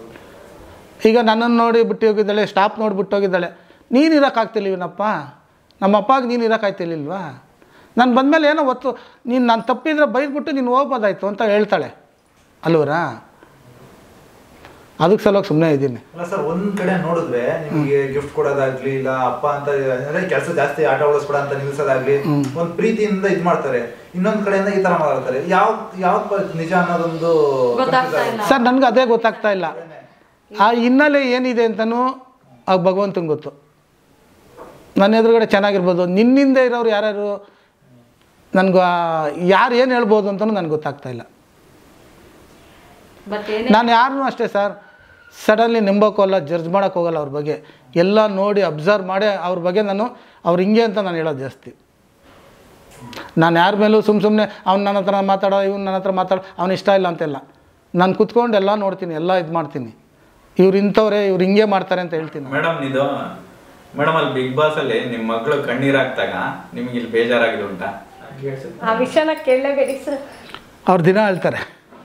ಈಗ ನನ್ನನ್ನು ನೋಡಿ ಬಿಟ್ಟು ಹೋಗಿದ್ದಾಳೆ ಸ್ಟಾಫ್ ನೋಡಿಬಿಟ್ಟು ಹೋಗಿದ್ದಾಳೆ ನೀನು ಇರೋಕ್ಕಾಗ್ತಿರ್ಲಿವನಪ್ಪ ನಮ್ಮ ಅಪ್ಪಾಗೆ ನೀನು ಇರೋಕ್ಕಾಗ್ತಿರ್ಲಿಲ್ವಾ ನಾನು ಬಂದಮೇಲೆ ಏನೋ ಒತ್ತು ನೀನು ನಾನು ತಪ್ಪಿದ್ರೆ ಬೈದ್ಬಿಟ್ಟು ನೀನು ಹೋಗ್ಬೋದಾಯ್ತು ಅಂತ ಹೇಳ್ತಾಳೆ ಅಲ್ವರಾ ಅದಕ್ಕೆ ಸಲುವಾಗಿ ಸುಮ್ಮನೆ ಇದ್ದೀನಿ ಅಲ್ಲ ಸರ್ ಒಂದ್ ಕಡೆ ನೋಡಿದ್ರೆ ನಿಮ್ಗೆ ಗಿಫ್ಟ್ ಕೊಡೋದಾಗ್ಲಿ ಇಲ್ಲ ಅಪ್ಪ ಅಂತ ಅಂದ್ರೆ ಕೆಲಸ ಜಾಸ್ತಿ ಆಟ ಓಡಿಸ್ಬೇಡ ಅಂತ ನಿಲ್ಸೋದಾಗ್ಲಿ ಒಂದ್ ಪ್ರೀತಿಯಿಂದ ಇದ್ ಮಾಡ್ತಾರೆ ಇನ್ನೊಂದ್ ಕಡೆಯಿಂದ ಈ ತರ ಮಾತಾಡ್ತಾರೆ ಯಾವ ಯಾವ ನಿಜ ಅನ್ನೋದೊಂದು ಗೊತ್ತಾಗ್ತಾ ಇಲ್ಲ ಸರ್ ನನಗೆ ಅದೇ ಗೊತ್ತಾಗ್ತಾ ಇಲ್ಲ ಆ ಹಿನ್ನೆಲೆ ಏನಿದೆ ಅಂತಲೂ ಆ ಭಗವಂತಂಗೆ ಗೊತ್ತು ನನ್ನ ಎದುರುಗಡೆ ಚೆನ್ನಾಗಿರ್ಬೋದು ನಿನ್ನಿಂದ ಇರೋರು ಯಾರ್ಯಾರು ನನಗೆ ಯಾರು ಏನು ಹೇಳ್ಬೋದು ಅಂತಲೂ ನನಗೆ ಗೊತ್ತಾಗ್ತಾ ಇಲ್ಲ ಬಟ್ ಏನೇ ನಾನು ಯಾರನ್ನೂ ಅಷ್ಟೇ ಸರ್ ಸಡನ್ಲಿ ನಂಬೋಕ್ಕಲ್ಲ ಜಡ್ಜ್ ಮಾಡೋಕ್ಕೆ ಹೋಗಲ್ಲ ಅವ್ರ ಬಗ್ಗೆ ಎಲ್ಲ ನೋಡಿ ಅಬ್ಸರ್ವ್ ಮಾಡಿ ಅವ್ರ ಬಗ್ಗೆ ನಾನು ಅವ್ರು ಹಿಂಗೆ ಅಂತ ನಾನು ಹೇಳೋದು ಜಾಸ್ತಿ ನಾನು ಯಾರ ಮೇಲೂ ಸುಮ್ಮ ಸುಮ್ಮನೆ ಅವ್ನು ನನ್ನ ಹತ್ರ ಮಾತಾಡೋ ಇವ್ನು ನನ್ನ ಹತ್ರ ಮಾತಾಡೋ ಅವ್ನು ಇಷ್ಟ ಇಲ್ಲ ಅಂತೆಲ್ಲ ನಾನು ಕುತ್ಕೊಂಡು ಎಲ್ಲ ನೋಡ್ತೀನಿ ಎಲ್ಲ ಇದು ಮಾಡ್ತೀನಿ ಇವ್ರು ಇಂಥವ್ರೆ ಇವ್ರು ಹಿಂಗೆ ಮಾಡ್ತಾರೆ ಅಂತ ಹೇಳ್ತೀನಿ ನಾನು. ಮೇಡಮ್ ಇದು ಮೇಡಮ್ ಅಲ್ಲಿ ಬಿಗ್ ಬಾಸ್ ಅಲ್ಲಿ ನಿಮ್ ಮಗಳು ಕಣ್ಣೀರಾಗ್ತಾಗ ನಿಮ್ಗೆ ಇಲ್ಲಿ ಬೇಜಾರಾಗಿದೆ ಉಂಟಾ ಆ ವಿಷಯನ ಕೇಳಲೇಬೇಡಿ ಸರ್ ಅವ್ರು ದಿನ ಹೇಳ್ತಾರೆ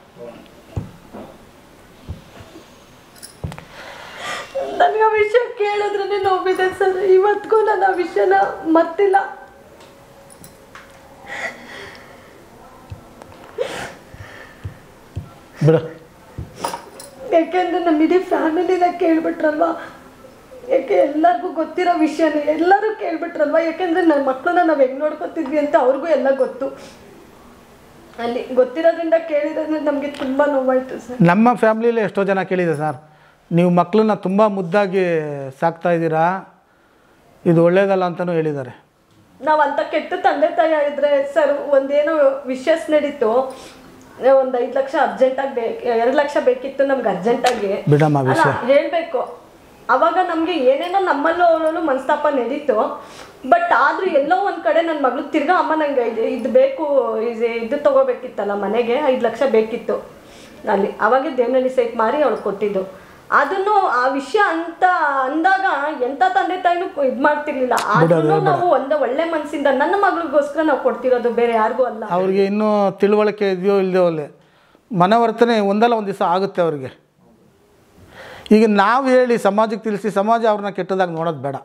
ನನಗೆ ಆ ವಿಷಯ ಕೇಳಿದ್ರೇ ನೋವಿದೆ ಸರ್ ಇವತ್ತಿಗೂ ನಾನು ಆ ವಿಷಯನ ಮರ್ತಿಲ್ಲ ಬಿಡು ಯಾಕೆಂದ್ರೆ ನಮ್ಮ ಇಡೀ ಫ್ಯಾಮಿಲಿನ ಕೇಳ್ಬಿಟ್ರಲ್ವಾ ಯಾಕೆ ಎಲ್ಲರಿಗೂ ಗೊತ್ತಿರೋ ವಿಷಯನೇ ಎಲ್ಲರೂ ಕೇಳ್ಬಿಟ್ರಲ್ವಾ ಯಾಕೆಂದ್ರೆ ನನ್ನ ಮಕ್ಕಳನ್ನ ನಾವು ಹೆಂಗ್ ನೋಡ್ಕೊತಿದ್ವಿ ಅಂತ ಅವ್ರಿಗೂ ಎಲ್ಲ ಗೊತ್ತು ಅಲ್ಲಿ ಗೊತ್ತಿರೋದ್ರಿಂದ ಕೇಳಿದ್ರೆ ನಮಗೆ ತುಂಬಾ ನೋವಾಯ್ತು ಸರ್ ನಮ್ಮ ಫ್ಯಾಮ್ಲಿಲಿ ಎಷ್ಟೋ ಜನ ಕೇಳಿದೆ ಸರ್ ನೀವು ಮಕ್ಕಳನ್ನ ತುಂಬ ಮುದ್ದಾಗಿ ಸಾಕ್ತಾ ಇದ್ದೀರಾ ಇದು ಒಳ್ಳೇದಲ್ಲ ಅಂತಲೂ ಹೇಳಿದ್ದಾರೆ ನಾವು ಅಂತ ಕೆಟ್ಟ ತಂದೆ ತಾಯಿ ಇದ್ರೆ ಸರ್ ಒಂದೇನೋ ವಿಷಯಸ್ ನಡೀತು ಒಂದು ಐದು ಲಕ್ಷ ಅರ್ಜೆಂಟಾಗಿ ಬೇಕು ಎರಡು ಲಕ್ಷ ಬೇಕಿತ್ತು ನಮ್ಗೆ ಅರ್ಜೆಂಟಾಗಿ ಬಿಡಮ್ಮ ಅಲ್ಲ ವಿಷಯ ಹೇಳ್ಬೇಕು ಅವಾಗ ನಮ್ಗೆ ಏನೇನೋ ನಮ್ಮಲ್ಲೂ ಅವಳಲ್ಲೂ ಮನಸ್ತಾಪ ನಡೀತು ಬಟ್ ಆದ್ರೂ ಎಲ್ಲೋ ಒಂದ್ ಕಡೆ ನನ್ನ ಮಗಳು ತಿರ್ಗಾ ಅಮ್ಮ ನಂಗೆ ಇದು ಇದು ಬೇಕು ಇದು ಇದು ತಗೋಬೇಕಿತ್ತಲ್ಲ ಮನೆಗೆ ಐದು ಲಕ್ಷ ಬೇಕಿತ್ತು ಅಲ್ಲಿ ಅವಾಗೆ ದೇವನಹಳ್ಳಿ ಸೈಟ್ ಮಾರಿ ಅವಳು ಕೊಟ್ಟಿದ್ದು ಅದನ್ನು ಆ ವಿಷಯ ಅಂತ ಅಂದಾಗ ಎಂತ ತಂದೆ ತಾಯಿನೂ ಇದು ಮಾಡ್ತಿರ್ಲಿಲ್ಲ ಆದ್ರೂ ನಾವು ಒಂದು ಒಳ್ಳೆ ಮನಸ್ಸಿಂದ ನನ್ನ ಮಗಳಿಗೋಸ್ಕರ ನಾವು ಕೊಡ್ತಿರೋದು ಬೇರೆ ಯಾರಿಗೂ ಅಲ್ಲ ಅವ್ರಿಗೆ ಇನ್ನೂ ತಿಳುವಳಿಕೆ ಇದೆಯೋ ಇಲ್ಲದೋ ಅಲ್ಲೇ ಮನವರ್ತನೆ ಒಂದಲ್ಲ ಒಂದು ದಿವಸ ಆಗುತ್ತೆ ಅವ್ರಿಗೆ ಈಗ ನಾವು ಹೇಳಿ ಸಮಾಜಕ್ಕೆ ತಿಳಿಸಿ ಸಮಾಜ ಅವ್ರನ್ನ ಕೆಟ್ಟದಾಗಿ ನೋಡೋದು ಬೇಡ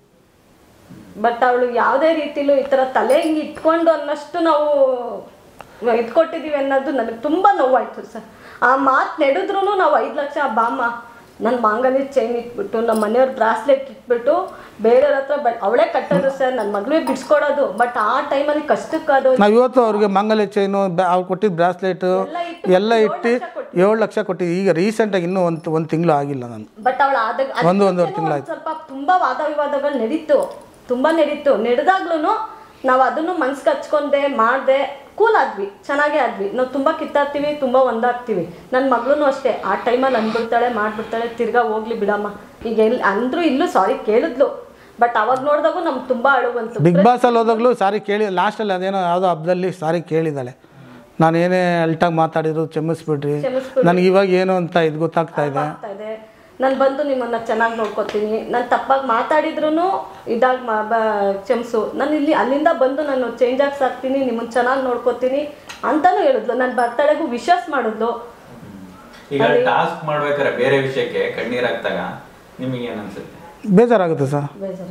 ಬಟ್ ಅವಳು ಯಾವುದೇ ರೀತಿಲೂ ಈ ಥರ ತಲೆ ಹಿಂಗೆ ಇಟ್ಕೊಂಡು ಅನ್ನಷ್ಟು ನಾವು ಇಟ್ಕೊಟ್ಟಿದೀವಿ ಅನ್ನೋದು ನನಗೆ ತುಂಬ ನೋವಾಯ್ತು ಸರ್ ಆ ಮಾತು ನಡೆದ್ರೂ ನಾವು ಐದು ಲಕ್ಷ ಬಾಮ್ಮ ನನ್ನ ಮಾಂಗಲ್ಯ ಚೈನ್ ಇಟ್ಬಿಟ್ಟು ನಮ್ಮ ಮನೆಯವ್ರ ಬ್ರಾಸ್ಲೆಟ್ ಇಟ್ಬಿಟ್ಟು ಬೇರೆಯವ್ರ ಹತ್ರ ಬ ಅವಳೇ ಕಟ್ಟೋದು ಸರ್ ನನ್ನ ಮಗಳೇ ಬಿಡಿಸ್ಕೊಡೋದು ಬಟ್ ಆ ಟೈಮಲ್ಲಿ ಕಷ್ಟಕ್ಕಾದೋ ನಾವು ಇವತ್ತು ಅವ್ರಿಗೆ ಮಂಗಲ ಚೈನು ಅವ್ರು ಕೊಟ್ಟಿದ್ದ ಬ್ರಾಸ್ಲೆಟು ಎಲ್ಲ ಇಟ್ಟು ಎಲ್ಲ ಇಟ್ಟು ಏಳು ಲಕ್ಷ ಕೊಟ್ಟಿದ್ದು ಈಗ ರೀಸೆಂಟಾಗಿ ಇನ್ನೂ ಒಂದು ಒಂದು ತಿಂಗಳು ಆಗಿಲ್ಲ ನಾನು ಬಟ್ ಅವಳು ಆದಾಗ ಒಂದು ಒಂದೂವರೆ ಅದಕ್ಕೇನೋ ತಿಂಗ್ಳಾಯ್ತು. ಒಂದ್ ಸ್ವಲ್ಪ ತುಂಬಾ ವಾದ ವಿವಾದಗಳು ನಡೀತು ತುಂಬಾ ನಡೀತು ನಡೆದಾಗ್ಲೂ ನಾವು ಅದನ್ನು ಮನ್ಸ್ಗೆ ಹಚ್ಕೊಂಡೆ ಮಾಡ್ದೆ ಕೂಲ್ ಆದ್ವಿ ಚೆನ್ನಾಗೇ ಆದ್ವಿ ನಾವು ತುಂಬಾ ಕಿತ್ತಾಡ್ತೀವಿ ತುಂಬಾ ಒಂದಾಗ್ತೀವಿ ನನ್ನ ಮಗಳು ಅಷ್ಟೇ ಆ ಟೈಮಲ್ಲಿ ಅಂದ್ಬಿಡ್ತಾಳೆ ಮಾಡ್ಬಿಡ್ತಾಳೆ ತಿರ್ಗಾ ಹೋಗ್ಲಿ ಬಿಡಮ್ಮ ಈಗ ಎಲ್ಲಿ ಅಂದ್ರು ಇಲ್ಲೂ ಸಾರಿ ಕೇಳಿದ್ಲು ಬಟ್ ಅವಾಗ ನೋಡಿದಾಗೂ ನಮ್ಗೆ ತುಂಬಾ ಅಳು ಬಂತು ಬಿಗ್ ಬಾಸಲ್ಲಿ ಹೋದಾಗಲೂ ಸಾರಿ ಕೇಳಿ ಲಾಸ್ಟಲ್ಲಿ ಅದೇನೋ ಯಾವುದೋ ಹಬ್ಬದಲ್ಲಿ ಸಾರಿ ಕೇಳಿದ್ದಾಳೆ ನಾನು ಏನೇ ಅಲ್ಟಾಗಿ ಮಾತಾಡಿದ್ರು ಕ್ಷಮಿಸ್ಬಿಡ್ರಿ ಕ್ಷಮಿಸ್ಬಿಡ್ರಿ. ನನಗೆ ಇವಾಗ ಏನು ಅಂತ ಇದು ಗೊತ್ತಾಗ್ತಾ ಇದೆ ಆಗ್ತಾ ಇದೆ ನಾನು ಬಂದು ನಿಮ್ಮನ್ನ ಚೆನ್ನಾಗಿ ನೋಡ್ಕೊತೀನಿ ನಾನು ತಪ್ಪಾಗಿ ಮಾತಾಡಿದ್ರು ಇದಾಗಿ ಮಾ ಬ ಕ್ಷಮಿಸು ನಾನು ಇಲ್ಲಿ ಅಲ್ಲಿಂದ ಬಂದು ನಾನು ಚೇಂಜ್ ಆಗಿ ಸಾಕ್ತೀನಿ ನಿಮ್ಮನ್ನ ಚೆನ್ನಾಗಿ ನೋಡ್ಕೊತೀನಿ ಅಂತಾನೂ ಹೇಳಿದ್ಲು ನನ್ನ ಬರ್ತಡೆಗೂ ವಿಶ್ವಾಸ ಮಾಡಿದ್ಲು ಈಗ ಟಾಸ್ಕ್ ಮಾಡ್ಬೇಕಾದ್ರೆ ಬೇರೆ ವಿಷಯಕ್ಕೆ ಕಣ್ಣೀರಾಗ್ತಾಗ ನಿಮಗೆ ಏನ್ ಅನ್ಸುತ್ತೆ ಬೇಜಾರಾಗುತ್ತೆ ಸರ್ ಬೇಜಾರು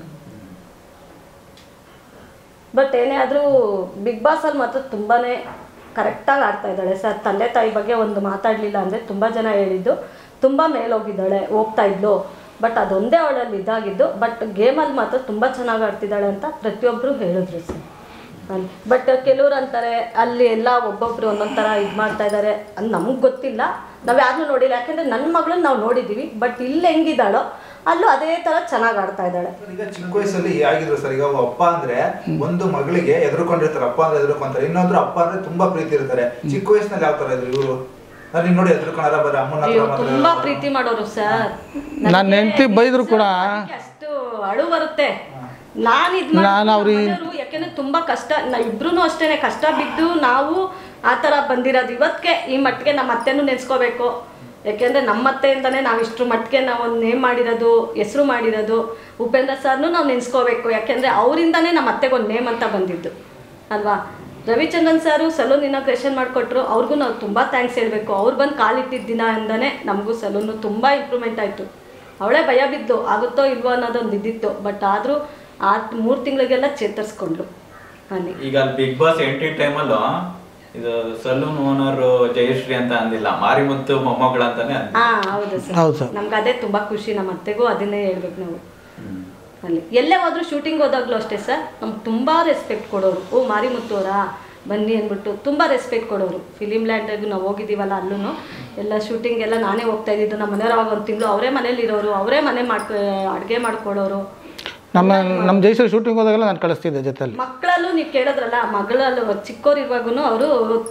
ಬಟ್ ಏನೇ ಆದರೂ ಬಿಗ್ ಬಾಸಲ್ಲಿ ಮಾತ್ರ ತುಂಬಾ ಕರೆಕ್ಟಾಗಿ ಆಡ್ತಾ ಇದ್ದಾಳೆ ಸರ್ ತಂದೆ ತಾಯಿ ಬಗ್ಗೆ ಒಂದು ಮಾತಾಡಲಿಲ್ಲ ಅಂದರೆ ತುಂಬ ಜನ ಹೇಳಿದ್ದು ತುಂಬ ಮೇಲೋಗಿದ್ದಾಳೆ ಹೋಗ್ತಾ ಇದ್ಲು ಬಟ್ ಅದೊಂದೇ ಅವಳಲ್ಲಿ ಇದಾಗಿದ್ದು ಬಟ್ ಗೇಮಲ್ಲಿ ಮಾತ್ರ ತುಂಬ ಚೆನ್ನಾಗಿ ಆಡ್ತಿದ್ದಾಳೆ ಅಂತ ಪ್ರತಿಯೊಬ್ಬರು ಹೇಳಿದ್ರು ಸರ್ ಅಲ್ಲಿ ಬಟ್ ಕೆಲವ್ರು ಅಂತಾರೆ ಅಲ್ಲಿ ಎಲ್ಲ ಒಬ್ಬೊಬ್ರು ಒಂದೊಂದು ಥರ ಇದು ಮಾಡ್ತಾ ಇದ್ದಾರೆ ಅದು ನಮ್ಗೆ ಗೊತ್ತಿಲ್ಲ ನಾವು ಯಾರನ್ನೂ ನೋಡಿಲ್ಲ ಯಾಕೆಂದರೆ ನನ್ನ ಮಗಳನ್ನ ನಾವು ನೋಡಿದ್ದೀವಿ ಬಟ್ ಇಲ್ಲಿ ಹೆಂಗಿದ್ದಾಳೋ ಅಲ್ಲೂ ಅದೇ ಥರ ಚೆನ್ನಾಗಿ ಆಡ್ತಾ ಇದ್ದಾಳೆ ಈಗ ಚಿಕ್ಕ ವಯಸ್ಸಲ್ಲಿ ಆಗಿದ್ರು ಸರ್ ಈಗ ಒಬ್ಬ ಅಪ್ಪ ಅಂದ್ರೆ ಒಂದು ಮಗಳಿಗೆ ಎದುರ್ಕೊಂಡಿರ್ತಾರೆ ಅಪ್ಪ ಅಂದ್ರೆ ಎದುರ್ಕೊಂತಾರೆ ಇನ್ನೊಂದ್ರು ಅಪ್ಪ ಅಂದ್ರೆ ತುಂಬಾ ಪ್ರೀತಿ ಇರ್ತಾರೆ ಚಿಕ್ಕ ವಯಸ್ಸಿನಲ್ಲಿ ಯಾವ ತರ ಇದ್ರು ಇವರು ನೀವ್ ನೋಡಿ ಎದುರ್ಕೊಂಡಾರ ಬರೀ ಅಮ್ಮನ ಹತ್ರ ಅಯ್ಯೋ ಮಾತ್ರ ತುಂಬಾ ಪ್ರೀತಿ ಮಾಡೋರು ಸರ್ ನನ್ನ ಹೆಂಡ್ತಿ ಬೈದ್ರು ಕೂಡ ಅಷ್ಟು ಅಳು ಬರುತ್ತೆ ನಾನು ಇದ್ ನಾನ್ ಅವ್ರಿಗೆ- ಮಾಡಿದ್ರು ಯಾಕೆಂದ್ರೆ ತುಂಬಾ ಕಷ್ಟ ನಾ ಇಬ್ರು ಅಷ್ಟೇನೆ ಕಷ್ಟ ಬಿದ್ದು ನಾವು ಆ ಥರ ಬಂದಿರೋದು ಇವತ್ತಿಗೆ ಈ ಮಟ್ಟಿಗೆ ನಮ್ಮ ಅತ್ತೆನೂ ನೆನ್ಸ್ಕೋಬೇಕು ಯಾಕೆಂದ್ರೆ ನಮ್ಮ ಅತ್ತೆಯಿಂದನೇ ನಾವು ಇಷ್ಟ್ರ ಮಟ್ಟಿಗೆ ನಾವು ಒಂದು ನೇಮ್ ಮಾಡಿರೋದು ಹೆಸರು ಮಾಡಿರೋದು ಉಪೇಂದ್ರ ಸರ್ನು ನಾವು ನೆನ್ಸ್ಕೋಬೇಕು ಯಾಕೆಂದ್ರೆ ಅವರಿಂದನೇ ನಮ್ಮ ಅತ್ತೆಗೆ ಒಂದು ನೇಮ್ ಅಂತ ಬಂದಿದ್ದು ಅಲ್ವಾ ರವಿಚಂದ್ರನ್ ಸರು ಸಲೂನ್ ಇನಾಗ್ರೇಷನ್ ಮಾಡಿಕೊಟ್ರು ಅವ್ರಿಗೂ ನಾವು ತುಂಬ ಥ್ಯಾಂಕ್ಸ್ ಹೇಳಬೇಕು ಅವ್ರು ಬಂದು ಕಾಲಿಟ್ಟಿದ್ದ ದಿನ ಇಂದನೇ ನಮಗೂ ಸಲೂನು ತುಂಬ ಇಂಪ್ರೂವ್ಮೆಂಟ್ ಆಯಿತು ಅವಳೇ ಭಯ ಬಿದ್ದು ಆಗುತ್ತೋ ಇಲ್ವೋ ಅನ್ನೋದೊಂದು ಇದ್ದಿತ್ತು ಬಟ್ ಆದರೂ ಆ ಮೂರು ತಿಂಗಳಿಗೆಲ್ಲ ಚೇತರಿಸ್ಕೊಂಡ್ಲು ಅಲ್ಲಿ ಈಗ ಅಲ್ಲಿ ಬಿಗ್ ಬಾಸ್ ಎಂಟ್ರಿ ಟೈಮಲ್ಲೂ ಇದು ಸಲೂನ್ ಓನರ್ ಜಯಶ್ರೀ ಅಂತ ಅಂದಿಲ್ಲ ಮಾರಿಮುತ್ತು ಮೊಮ್ಮಗಳು ಅಂತಾನೆ ಅಂದ ಹಾ ಹೌದು ಸರ್ ಹೌದು ಸರ್ ನಮ್ಗೆ ಅದೇ ತುಂಬಾ ಖುಷಿ ನಮ್ಮ ಅತ್ತೆಗೂ ಅದನ್ನೇ ಹೇಳ್ಬೇಕು ನಾವು ಹ್ಮ್. ಅಲ್ಲಿ ಎಲ್ಲೇ ಹೋದ್ರು ಶೂಟಿಂಗ್ ಹೋದಾಗ್ಲೂ ಅಷ್ಟೇ ಸರ್ ನಮ್ಗೆ ತುಂಬಾ ರೆಸ್ಪೆಕ್ಟ್ ಕೊಡೋರು ಓ ಮಾರಿಮುತ್ತೋರಾ ಬನ್ನಿ ಅಂದ್ಬಿಟ್ಟು ತುಂಬಾ ರೆಸ್ಪೆಕ್ಟ್ ಕೊಡೋರು ಫಿಲಿಮ್ ಲ್ಯಾಂಡ್ಗೂ ನಾವು ಹೋಗಿದ್ದೀವಲ್ಲ ಅಲ್ಲೂ ಎಲ್ಲ ಶೂಟಿಂಗ್ ಎಲ್ಲ ನಾನೇ ಹೋಗ್ತಾ ಇದ್ದಿದ್ದು ನಮ್ಮ ಮನೆಯವ್ರು ಅವಾಗ ಒಂದು ತಿಂಗಳು ಅವರೇ ಮನೇಲಿ ಇರೋರು ಅವರೇ ಮನೆ ಮಾಡ್ಕೊ ಅಡುಗೆ ಮಾಡ್ಕೊಡೋರು ನಮ್ಮ ನಮ್ಮ ಜೈಸೂರು ಶೂಟಿಂಗ್ ಹೋದಾಗೆಲ್ಲ ನಾನು ಕಳಿಸ್ತಿದ್ದೆ ಜೊತೆಲಿ ಮಕ್ಕಳಲ್ಲೂ ನೀವು ಕೇಳಿದ್ರಲ್ಲ ಮಗಳಲ್ಲೂ ಚಿಕ್ಕವ್ರು ಇರುವಾಗೂ ಅವರು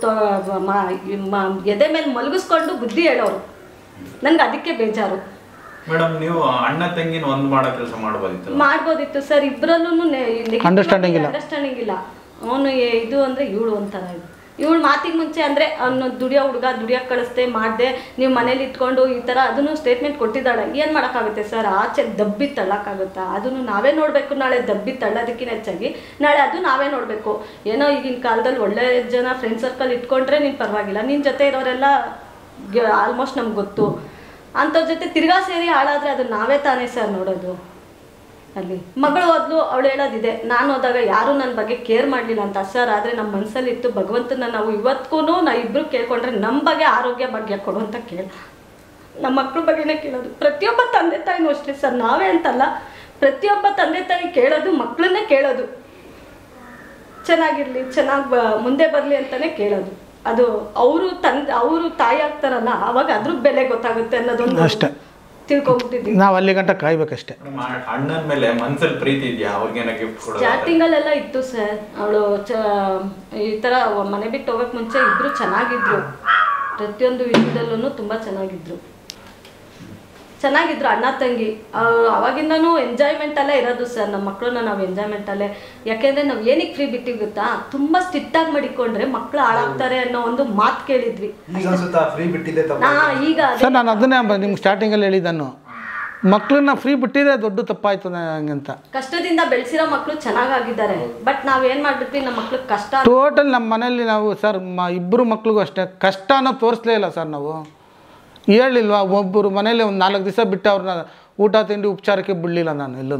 ಎದೆ ಮೇಲೆ ಮಲಗಿಸ್ಕೊಂಡು ಬುದ್ಧಿ ಹೇಳೋರು ನನ್ಗೆ ಅದಕ್ಕೆ ಬೇಜಾರು ಮೇಡಮ್ ನೀವು ಅಣ್ಣ ತಂಗಿನ ಒಂದ್ ಮಾಡೋ ಕೆಲಸ ಮಾಡ್ಬೋದಿತ್ತು ಮಾಡ್ಬೋದಿತ್ತು ಸರ್ ಇಬ್ಬರಲ್ಲೂ Understanding ಇಲ್ಲ. ಅಂಡರ್ಸ್ಟ್ಯಾಂಡಿಂಗ್ ಇಲ್ಲ ಅವನು ಇದು ಅಂದ್ರೆ ಇವಳು ಒಂಥರ ಇದು ಇವಳು ಮಾತಿಗೆ ಮುಂಚೆ ಅಂದ್ರೆ ಅವನು ದುಡಿಯೋ ಹುಡುಗ ದುಡಿಯೋಕೆ ಕಳಿಸ್ದೆ ಮಾಡ್ದೆ ನೀವು ಮನೇಲಿ ಇಟ್ಕೊಂಡು ಈ ತರ ಅದನ್ನು ಸ್ಟೇಟ್ಮೆಂಟ್ ಕೊಟ್ಟಿದ್ದಾಳೆ ಏನ್ ಮಾಡೋಕ್ಕಾಗುತ್ತೆ ಸರ್ ಆಚೆ ದಬ್ಬಿ ತಳ್ಳಕ್ಕಾಗುತ್ತಾ ಅದನ್ನು ನಾವೇ ನೋಡ್ಬೇಕು ನಾಳೆ ದಬ್ಬಿ ತಳ್ಳೋದಕ್ಕಿಂತ ಹೆಚ್ಚಾಗಿ ನಾಳೆ ಅದು ನಾವೇ ನೋಡ್ಬೇಕು ಏನೋ ಈಗಿನ ಕಾಲದಲ್ಲಿ ಒಳ್ಳೆ ಜನ ಫ್ರೆಂಡ್ ಸರ್ಕಲ್ ಇಟ್ಕೊಂಡ್ರೆ ನೀನ್ ಪರವಾಗಿಲ್ಲ ನಿನ್ ಜೊತೆ ಇರೋರೆಲ್ಲ ಆಲ್ಮೋಸ್ಟ್ ನಮ್ಗೆ ಗೊತ್ತು ಅಂಥವ್ರ ಜೊತೆ ತಿರ್ಗಾ ಸೇರಿ ಹಾಳಾದ್ರೆ ಅದು ನಾವೇ ತಾನೇ ಸರ್ ನೋಡೋದು ಅಲ್ಲಿ ಮಗಳು ಹೋದ್ಲು ಅವಳು ಹೇಳೋದಿದೆ ನಾನು ಹೋದಾಗ ಯಾರು ನನ್ನ ಬಗ್ಗೆ ಕೇರ್ ಮಾಡಲಿಲ್ಲ ಅಂತ ಸರ್ ಆದರೆ ನಮ್ಮ ಮನಸ್ಸಲ್ಲಿ ಇತ್ತು ಭಗವಂತನ ನಾವು ಇವತ್ತಿಗೂ ನಾವು ಇಬ್ಬರು ಕೇಳ್ಕೊಂಡ್ರೆ ನಮ್ಮ ಬಗ್ಗೆ ಆರೋಗ್ಯ ಭಾಗ್ಯ ಕೊಡು ಅಂತ ಕೇಳ ನಮ್ಮ ಮಕ್ಳ ಬಗ್ಗೆನೇ ಕೇಳೋದು ಪ್ರತಿಯೊಬ್ಬ ತಂದೆ ತಾಯಿನೂ ಅಷ್ಟೇ ಸರ್ ನಾವೇ ಅಂತಲ್ಲ ಪ್ರತಿಯೊಬ್ಬ ತಂದೆ ತಾಯಿ ಕೇಳೋದು ಮಕ್ಕಳನ್ನೇ ಕೇಳೋದು ಚೆನ್ನಾಗಿರ್ಲಿ ಚೆನ್ನಾಗಿ ಬ ಮುಂದೆ ಬರಲಿ ಅಂತಾನೆ ಕೇಳೋದು ಅದು ಅವರು ತಂದೆ ಅವರು ತಾಯಿ ಆಗ್ತಾರಲ್ಲ ಅವಾಗ ಅದ್ರ ಬೆಲೆ ಗೊತ್ತಾಗುತ್ತೆ ಅನ್ನೋದೊಂದು ಅಷ್ಟೇ. ತಿಳ್ಕೊಂಬಿಟ್ಟಿದ್ದೀವಿ ನಾವು ಅಲ್ಲಿ ಗಂಟ ಕಾಯ್ಬೇಕಷ್ಟೇ ಮೇಡಮ್, ಆ ಅಣ್ಣನ ಮೇಲೆ ಮನ್ಸಲ್ಲಿ ಪ್ರೀತಿ ಇದೆಯಾ ಅವ್ರಿಗೇನ ಗಿಫ್ಟ್ ಕೊಡೋದು ಸ್ಟಾರ್ಟಿಂಗ್ ಅಲ್ಲೆಲ್ಲ ಇತ್ತು ಸರ್ ಅವಳು ಚ ಈ ತರ ಮನೆ ಬಿಟ್ಟು ಹೋಗಕ್ ಮುಂಚೆ ಇಬ್ರು ಚೆನ್ನಾಗಿದ್ರು ಪ್ರತಿಯೊಂದು ವಿಷಯದಲ್ಲೂ ತುಂಬಾ ಚೆನ್ನಾಗಿದ್ರು ಚೆನ್ನಾಗಿದ್ರು ಅಣ್ಣ ತಂಗಿ ಅವ್ರು ಅವಾಗಿಂದನೂ ಎಂಜಾಯ್ಮೆಂಟ್ ಅಲ್ಲೇ ಇರೋದು ಸರ್ ನಮ್ಮ ಮಕ್ಕಳನ್ನ ನಾವು ಎಂಜಾಯ್ಮೆಂಟ್ ಅಲ್ಲೇ ಯಾಕೆಂದ್ರೆ ನಾವು ಏನಕ್ಕೆ ಫ್ರೀ ಬಿಟ್ಟಿವಿ ಗೊತ್ತಾ ತುಂಬಾ ಸ್ಟ್ರಿಕ್ಟ್ ಆಗಿ ಮಡಿಕೊಂಡ್ರೆ ಮಕ್ಕಳು ಹಾಳಾಗ್ತಾರೆ ಅನ್ನೋ ಒಂದು ಮಾತು ಕೇಳಿದ್ವಿ ಈಗ ಅನ್ಸುತ್ತಾ ಫ್ರೀ ಬಿಟ್ಟಿದೆ ತಪ್ಪ ನಾ ಈಗ ಅದೇ ಸರ್ ನಾನು ಅದನ್ನೇ ನಿಮ್ಗೆ ಸ್ಟಾರ್ಟಿಂಗಲ್ಲಿ ಹೇಳಿದ್ದನ್ನು ಮಕ್ಕಳನ್ನ ಫ್ರೀ ಬಿಟ್ಟಿದೆ ದೊಡ್ಡ ತಪ್ಪಾಯ್ತು ನಂಗಂತ ಕಷ್ಟದಿಂದ ಬೆಳೆಸಿರೋ ಮಕ್ಕಳು ಚೆನ್ನಾಗಾಗಿದ್ದಾರೆ ಬಟ್ ನಾವ್ ಏನ್ ಮಾಡ್ಬಿಟ್ವಿ ನಮ್ಮ ಮಕ್ಳು ಕಷ್ಟ ಟೋಟಲ್ ನಮ್ಮ ಮನೇಲಿ ನಾವು ಸರ್ ಮ ಇಬ್ಬರು ಮಕ್ಳಿಗೂ ಅಷ್ಟೇ ಕಷ್ಟನ ತೋರಿಸ್ಲೇ ಇಲ್ಲ ಸರ್ ನಾವು ಹೇಳಿಲ್ವಾ ಒಬ್ಬರು ಮನೇಲಿ ಒಂದು ನಾಲ್ಕು ದಿವಸ ಬಿಟ್ಟು ಅವ್ರನ್ನ ಊಟ ತಿಂಡಿ ಉಪಚಾರಕ್ಕೆ ಬಿಡಲಿಲ್ಲ ನಾನು ಎಲ್ಲೂ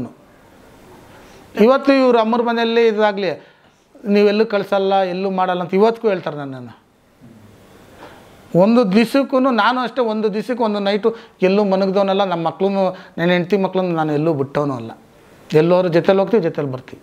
ಇವತ್ತು ಇವ್ರು ಅಮ್ಮರ ಮನೆಯಲ್ಲಿ ಇದಾಗಲಿ ನೀವೆಲ್ಲೂ ಕಳಿಸಲ್ಲ ಎಲ್ಲೂ ಮಾಡಲ್ಲ ಅಂತ ಇವತ್ತಿಗೂ ಹೇಳ್ತಾರೆ ನನ್ನನ್ನು ಒಂದು ದಿವಸಕ್ಕೂ ನಾನು ಅಷ್ಟೇ ಒಂದು ದಿವಸಕ್ಕೆ ಒಂದು ನೈಟು ಎಲ್ಲೂ ಮನಗ್ದವನಲ್ಲ ನಮ್ಮ ಮಕ್ಳು ನನ್ನ ಹೆಂಡತಿ ಮಕ್ಳನ್ನು ನಾನು ಎಲ್ಲೂ ಬಿಟ್ಟವನು ಅಲ್ಲ ಎಲ್ಲೋರು ಜೊತೆಲಿ ಹೋಗ್ತೀವಿ ಜೊತೆಲಿ ಬರ್ತೀವಿ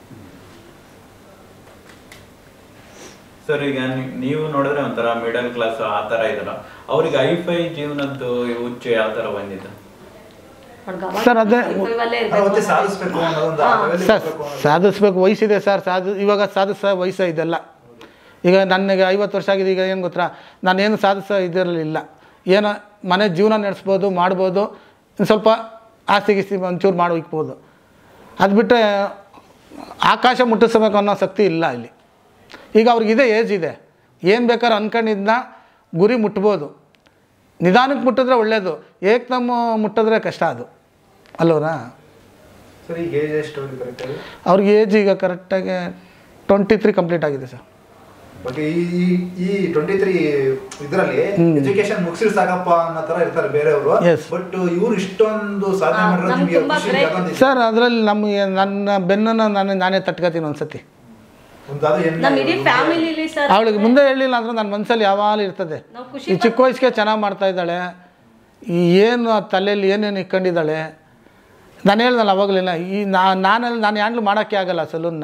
ಸರ್ ಈಗ ನೀ- ನೀವು ನೋಡಿದ್ರೆ ಒಂಥರ ಮಿಡಲ್ ಕ್ಲಾಸ್ ಆ ತರ ಇದ್ರ ಅವ್ರಿಗೆ ಐಫೈ ಜೀವನದ್ದು ಹುಚ್ಚು ಯಾವ ತರ ಬಂದಿದ್ದು ಅವ್ಳ್ಗ್ ಅವಾಗ ಸರ್, ಅದೇ- ಇವಾಗಲೇ ಅವತ್ತೇ ಇರ್ಬೇಕು ಸಾಧಿಸ್ಬೇಕು ಅನ್ನೋದೊಂದು ಆ level ಗೆ ಸರ್ ಹೋಗ್ಬೇಕು ಅನ್ನೋದು. ಸಾಧಿಸ್ಬೇಕು ವಯಸ್ಸಿದೆ ಸರ್ ಸಾಧಿ ಇವಾಗ ಸಾಧಿಸ ವಯಸ್ಸು ಇದೆಲ್ಲ ಈಗ ನನಗೆ ಐವತ್ತು ವರ್ಷ ಆಗಿದೆ ಈಗ ಏನು ಗೊತ್ತಾ ನಾನೇನು ಸಾಧಿಸೋ ಇದರಲ್ಲಿ ಇಲ್ಲ ಏನೋ ಮನೆ ಜೀವನ ನಡೆಸ್ಬೋದು ಮಾಡ್ಬೋದು ಇನ್ನು ಸ್ವಲ್ಪ ಆಸ್ತಿ ಗೀಸ್ತಿ ಒಂಚೂರು ಮಾಡಿ ಇಕ್ಬೋದು ಅದು ಬಿಟ್ಟರೆ ಆಕಾಶ ಮುಟ್ಟಿಸ್ಬೇಕು ಅನ್ನೋ ಶಕ್ತಿ ಇಲ್ಲ ಇಲ್ಲಿ ಈಗ ಅವ್ರಿಗಿದೆ ಏಜ್ ಇದೆ ಏನು ಬೇಕಾದ್ರೆ ಅನ್ಕೊಂಡಿದ್ನ ಗುರಿ ಮುಟ್ಬೋದು ನಿಧಾನಕ್ಕೆ ಮುಟ್ಟಿದ್ರೆ ಒಳ್ಳೆಯದು ಏಕ್ದಮ್ ಮುಟ್ಟಿದ್ರೆ ಕಷ್ಟ ಅದು ಅಲ್ವರಾ ಸರ್ ಈಗ ಏಜ್ ಎಷ್ಟು ಕರೆಕ್ಟ್ ಆಗಿ ಅವ್ರಿಗೆ ಏಜ್ ಈಗ ಕರೆಕ್ಟಾಗಿ ಟ್ವೆಂಟಿ ತ್ರೀ ಕಂಪ್ಲೀಟ್ ಆಗಿದೆ ಸರ್ ಓಕೆ ಈ ಈ- ಈ ಟ್ವೆಂಟಿ ತ್ರೀ ಇದರಲ್ಲಿ ಎಜುಕೇಶನ್ ಮುಗಿಸಿರ್ ಸಾಕಪ್ಪ ಅನ್ನೋ ತರ ಇರ್ತಾರೆ ಬೇರೆಯವರು Yes. ಬಟ್ ಇವ್ರು ಇಷ್ಟೊಂದು ಸಾಧನೆ ಹಾ, ಮಾಡಿರೋದು ನಮ್ಗೆ ನಿಮಗೆ ತುಂಬಾ ಖುಷಿ great. ಜಾಗಂತ ಇದೆ. ಸರ್ ಅದರಲ್ಲಿ ನಮಗೆ ನನ್ನ ಬೆನ್ನನ್ನು ನಾನು ನಾನೇ ತಟ್ಕೋತೀನಿ ಒಂದ್ಸತಿ ಒಂದು ಅದು ಹೆಮ್ಮೆ ನಮ್ ಇಡೀ ಫ್ಯಾಮಿಲಿಲಿ ಸರ್ ಅವಳಿಗೆ ಮುಂದೆ ಹೇಳಿಲ್ಲ ಅಂದ್ರೆ ನನ್ನ ಮನಸ್ಸಲ್ಲಿ ಯಾವಾಗಲೂ ಇರ್ತದೆ ನಾವು ಖುಷಿ ಈ ಚಿಕ್ಕ ವಯಸ್ಸಿಗೆ ಚೆನ್ನಾಗಿ ಮಾಡ್ತಾ ಇದ್ದಾಳೆ ಈ ಏನು ಆ ತಲೆಯಲ್ಲಿ ಏನೇನು ಇಟ್ಕೊಂಡಿದ್ದಾಳೆ ನಾನು ಹೇಳ್ದಲ್ಲ ಅವಾಗಲಿಲ್ಲ ಈ ನಾ ನಾನಲ್ಲಿ ನಾನು ಹ್ಯಾಂಡ್ಲ್ ಮಾಡೋಕ್ಕೆ ಆಗಲ್ಲ ಸಲೂನ್ನ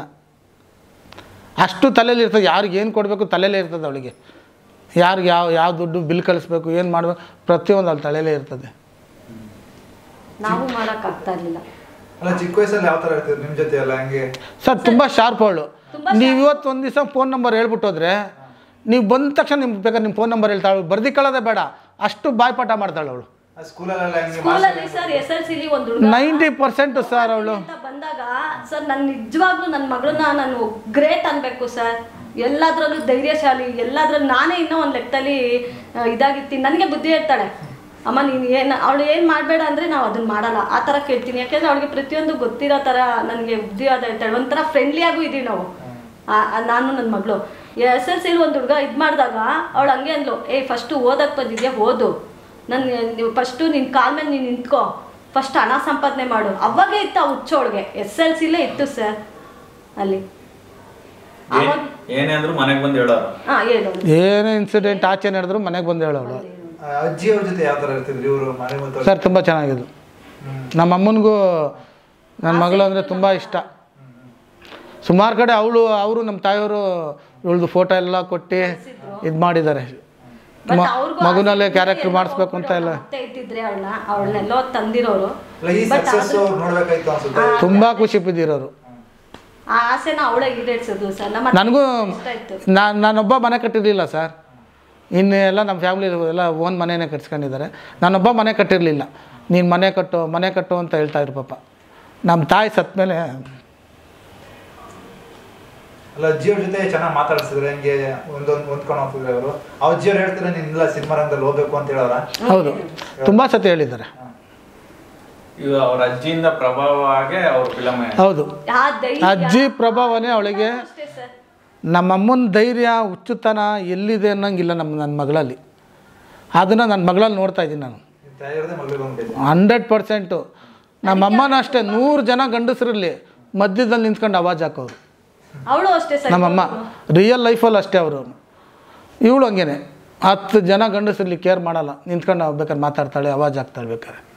ಅಷ್ಟು ತಲೆಯಲ್ಲಿ ಇರ್ತದೆ ಯಾರಿಗೆ ಏನು ಕೊಡಬೇಕು ತಲೆಯಲ್ಲೇ ಇರ್ತದೆ ಅವಳಿಗೆ ಯಾರಿಗೆ ಯಾವ ಯಾವ ದುಡ್ಡು ಬಿಲ್ ಕಳಿಸ್ಬೇಕು ಏನು ಮಾಡಬೇಕು ಪ್ರತಿಯೊಂದು ಅಲ್ಲಿ ತಲೆಯಲ್ಲೇ ಇರ್ತದೆ ನಾವು ಮಾಡಕ್ ಆಗ್ತಾ ಇರ್ಲಿಲ್ಲ ಅಲ್ಲ ಚಿಕ್ಕ ವಯಸ್ಸಲ್ಲಿ ಯಾವ ತರ ಇರ್ತೀರಿ ನಿಮ್ ಜೊತೆ ಎಲ್ಲ ಹಂಗೆ ಸರ್ ತುಂಬ ಶಾರ್ಪ್ ಅವಳು ತುಂಬಾ ನೀವು ಇವತ್ತು ಒಂದು ದಿವಸ ಫೋನ್ ನಂಬರ್ ಹೇಳ್ಬಿಟ್ಟೋದ್ರೆ ನೀವು ಬಂದ ತಕ್ಷಣ ನಿಮ್ಗೆ ಬೇಕಾದ್ರೆ ನಿಮ್ಮ ಫೋನ್ ನಂಬರ್ ಹೇಳ್ತಾಳೆ ಬರ್ದಿಕೊಳ್ಳೋದೇ ಬೇಡ ಅಷ್ಟು ಬಾಯ್ಪಾಠ ಮಾಡ್ತಾಳೆ ಅವಳು ಸ್ಕೂಲಲ್ಲೆಲ್ಲ ಹೆಂಗೆ ಸ್ಕೂಲಲ್ಲಿ ಸರ್ ಎಸ್ ಎಲ್ ಸಿಲಿ ಒಂದು ಹುಡುಗ ನೈಂಟಿ ಪರ್ಸೆಂಟ್ ಸರ್ ಅವಳು ಅಂತ ಬಂದಾಗ ಸರ್ ನಾನು ನಿಜವಾಗ್ಲೂ ನನ್ನ ಮಗಳನ್ನ ನಾನು ಗ್ರೇಟ್ ಅನ್ಬೇಕು ಸರ್ ಎಲ್ಲದ್ರಲ್ಲೂ ಧೈರ್ಯಶಾಲಿ ಎಲ್ಲದ್ರಲ್ಲೂ ನಾನೇ ಇನ್ನೂ ಒಂದು ಲೆಕ್ಕದಲ್ಲಿ ಆ, ಇದಾಗಿರ್ತೀನಿ ನನಗೆ ಬುದ್ಧಿ ಹೇಳ್ತಾಳೆ ಅಮ್ಮ ನೀನು ಏನು ಅವಳು ಏನು ಮಾಡಬೇಡ ಅಂದರೆ ನಾವು ಅದನ್ನ ಮಾಡಲ್ಲ ಆ ಥರ ಕೇಳ್ತೀನಿ ಯಾಕೆಂದ್ರೆ ಅವಳಿಗೆ ಪ್ರತಿಯೊಂದು ಗೊತ್ತಿರೋ ಥರ ನನಗೆ ಬುದ್ಧಿವಾದ ಹೇಳ್ತಾಳೆ ಒಂಥರ ಫ್ರೆಂಡ್ಲಿಯಾಗೂ ಇದೀವಿ ನಾವು ಆ- ಆ ನಾನು ನನ್ನ ಮಗಳು ಎಸ್ ಎಲ್ ಸಿಲಿ ಒಂದು ಹುಡುಗ ಇದು ಮಾಡಿದಾಗ ಅವಳು ಹಂಗೆ ಅಂದ್ಲು ಏಯ್ ಫಸ್ಟು ಓದಕ್ಕೆ ಬಂದಿದ್ಯಾ ಓದು ನನ್ನ ನೀವು ಫಸ್ಟು ನಿನ್ನ ಕಾಲ ಮೇಲೆ ನೀನು ನಿಂತ್ಕೋ ಫಸ್ಟ್ ಹಣ ಸಂಪಾದನೆ ಮಾಡು ಅವಾಗೇ ಇತ್ತು ಆ ಹುಚ್ಚೋಳಿಗೆ ಎಸ್ ಎಲ್ ಸಿಲೇ ಇತ್ತು ಸರ್ ಅಲ್ಲಿ ಅವಾಗ ಏನೇ ಅಂದ್ರು ಮನೆಗೆ ಬಂದು ಹೇಳೋರು ಹಾ ಹೇಳೋದು ಏನೇ ಇನ್ಸಿಡೆಂಟ್ ಆಚೆ ನಡೆದ್ರು ಮನೆಗೆ ಬಂದು ಹೇಳೋಳು ಆ, ಅಜ್ಜಿ ಅವ್ರ ಜೊತೆ ಯಾವ ತರ ಇರ್ತಿದ್ರು ಇವರು ಮನೆ ಮತ್ತು ಸರ್ ತುಂಬ ಚೆನ್ನಾಗಿದ್ದು ನಮ್ಮ ಅಮ್ಮನಿಗೂ ನನ್ನ ಮಗಳು ಅಂದರೆ ತುಂಬ ಇಷ್ಟ ಸುಮಾರು ಕಡೆ ಅವಳು ಅವರು ನಮ್ಮ ತಾಯಿಯವರು ಇವಳ್ದು ಫೋಟೋ ಎಲ್ಲ ಕೊಟ್ಟು ಇದು ಮಾಡಿದ್ದಾರೆ ಬಟ್ ಮ- ಅವ್ರಿಗೂ ಮಗುನಲ್ಲೇ ಆಸೆ ಕ್ಯಾರೆಕ್ಟರ್ ಎಲ್ಲೋ ಮಾಡಿಸ್ಬೇಕು ಅಂತ ಹೋಗ್ಬಿಟ್ಟು ಎಲ್ಲ ಮತ್ತೆ ಇಟ್ಟಿದ್ರೆ ಅವಳನ್ನ ಅವಳನ್ನೆಲ್ಲೋ ತಂದಿರೋರು ಅಲ್ಲ, ಈ But ಸಕ್ಸಸ್ ಆದ್ರೂ- ಅವ್ರು ನೋಡ್ಬೇಕಾಯ್ತು ಅನ್ಸುತ್ತೆ ತುಂಬ ಖುಷಿ ಬಿದ್ದಿರೋರು ಆ ಆಸೆನ ಅವಳೇ ಈಡೇರಿಸೋದು ಸರ್ ನಮ್ಮ ನನಗೂ ಇಷ್ಟ ಇತ್ತು ನಾನು ನಾನೊಬ್ಬ ಮನೆ ಕಟ್ಟಿರಲಿಲ್ಲ ಸರ್ ಇನ್ನು ಎಲ್ಲ ನಮ್ಮ ಫ್ಯಾಮಿಲಿ ಎಲ್ಲ ಓನ್ ಮನೆಯೇ ಕಟ್ಸ್ಕೊಂಡಿದ್ದಾರೆ ನಾನೊಬ್ಬ ಮನೆ ಕಟ್ಟಿರಲಿಲ್ಲ ನೀನು ಮನೆ ಕಟ್ಟು ಮನೆ ಕಟ್ಟು ಅಂತ ಹೇಳ್ತಾಯಿದ್ರು ಪಾಪ ನಮ್ಮ ತಾಯಿ ಸತ್ತ ಮೇಲೆ ಅಲ್ಲ ಅಜ್ಜಿಯವ್ರ ಜೊತೆ ಚೆನ್ನಾಗಿ ಮಾತಾಡ್ಸಿದ್ರೆ ಹಂಗೆ ಒಂದೊಂದು ಹೊಂದ್ಕೊಂಡು ಹೋಗ್ತಿದ್ರೆ ಅವರು ಆ ಅಜ್ಜಿಯವ್ರು ಹೇಳ್ತಾರೆ ನೀನಿಲ್ಲ ಸಿನಿಮಾ ರಂಗದಲ್ಲಿ ಹೋಗ್ಬೇಕು ಅಂತ ಹೇಳೋರ ಹೌದು ತುಂಬ ಸತಿ ಹೇಳಿದ್ದಾರೆ ಇವ ಅವ್ರ ಅಜ್ಜಿಯಿಂದ ಪ್ರಭಾವ ಆಗಿ ಅವ್ರ ಫಿಲಮ್ ಹೌದು ಆ ಧೈರ್ಯ ಅಜ್ಜಿ ಪ್ರಭಾವನೇ ಅವಳಿಗೆ ಅಷ್ಟೇ ಸರ್ ನಮ್ಮಮ್ಮನ ಧೈರ್ಯ ಹುಚ್ಚುತನ ಎಲ್ಲಿದೆ ಅನ್ನೋಂಗಿಲ್ಲ ನಮ್ಮ ನನ್ನ ಮಗಳಲ್ಲಿ ಅದನ್ನು ನನ್ನ ಮಗಳಲ್ಲಿ ನೋಡ್ತಾ ಇದ್ದೀನಿ ನಾನು ತಾಯಿಯವ್ರದೇ ಮಗಳಿಗೆ ಬಂದ್ಬಿಟ್ಟಿದೆ ಹಂಡ್ರೆಡ್ ಪರ್ಸೆಂಟು ನಮ್ಮಮ್ಮನೂ ಅಷ್ಟೇ ನೂರು ಜನ ಗಂಡಸರಲ್ಲಿ ಮಧ್ಯದಲ್ಲಿ ನಿಂತ್ಕೊಂಡು ಅವಾಜ್ ಹಾಕೋರು ಅವಳು ಅಷ್ಟೇ ಸರ್ ನಮ್ಮಮ್ಮ ರಿಯಲ್ ಲೈಫಲ್ಲಿ ಅಷ್ಟೇ ಅವರು ಇವಳು ಹಂಗೇನೆ ಹತ್ತು ಜನ ಗಂಡಸರಲ್ಲಿ ಕೇರ್ ಮಾಡಲ್ಲ ನಿಂತ್ಕೊಂಡು ಬೇಕಾದ್ರೆ ಮಾತಾಡ್ತಾಳೆ ಅವಾಜ್ ಹಾಕ್ತಾಳೆ ಬೇಕಾದ್ರೆ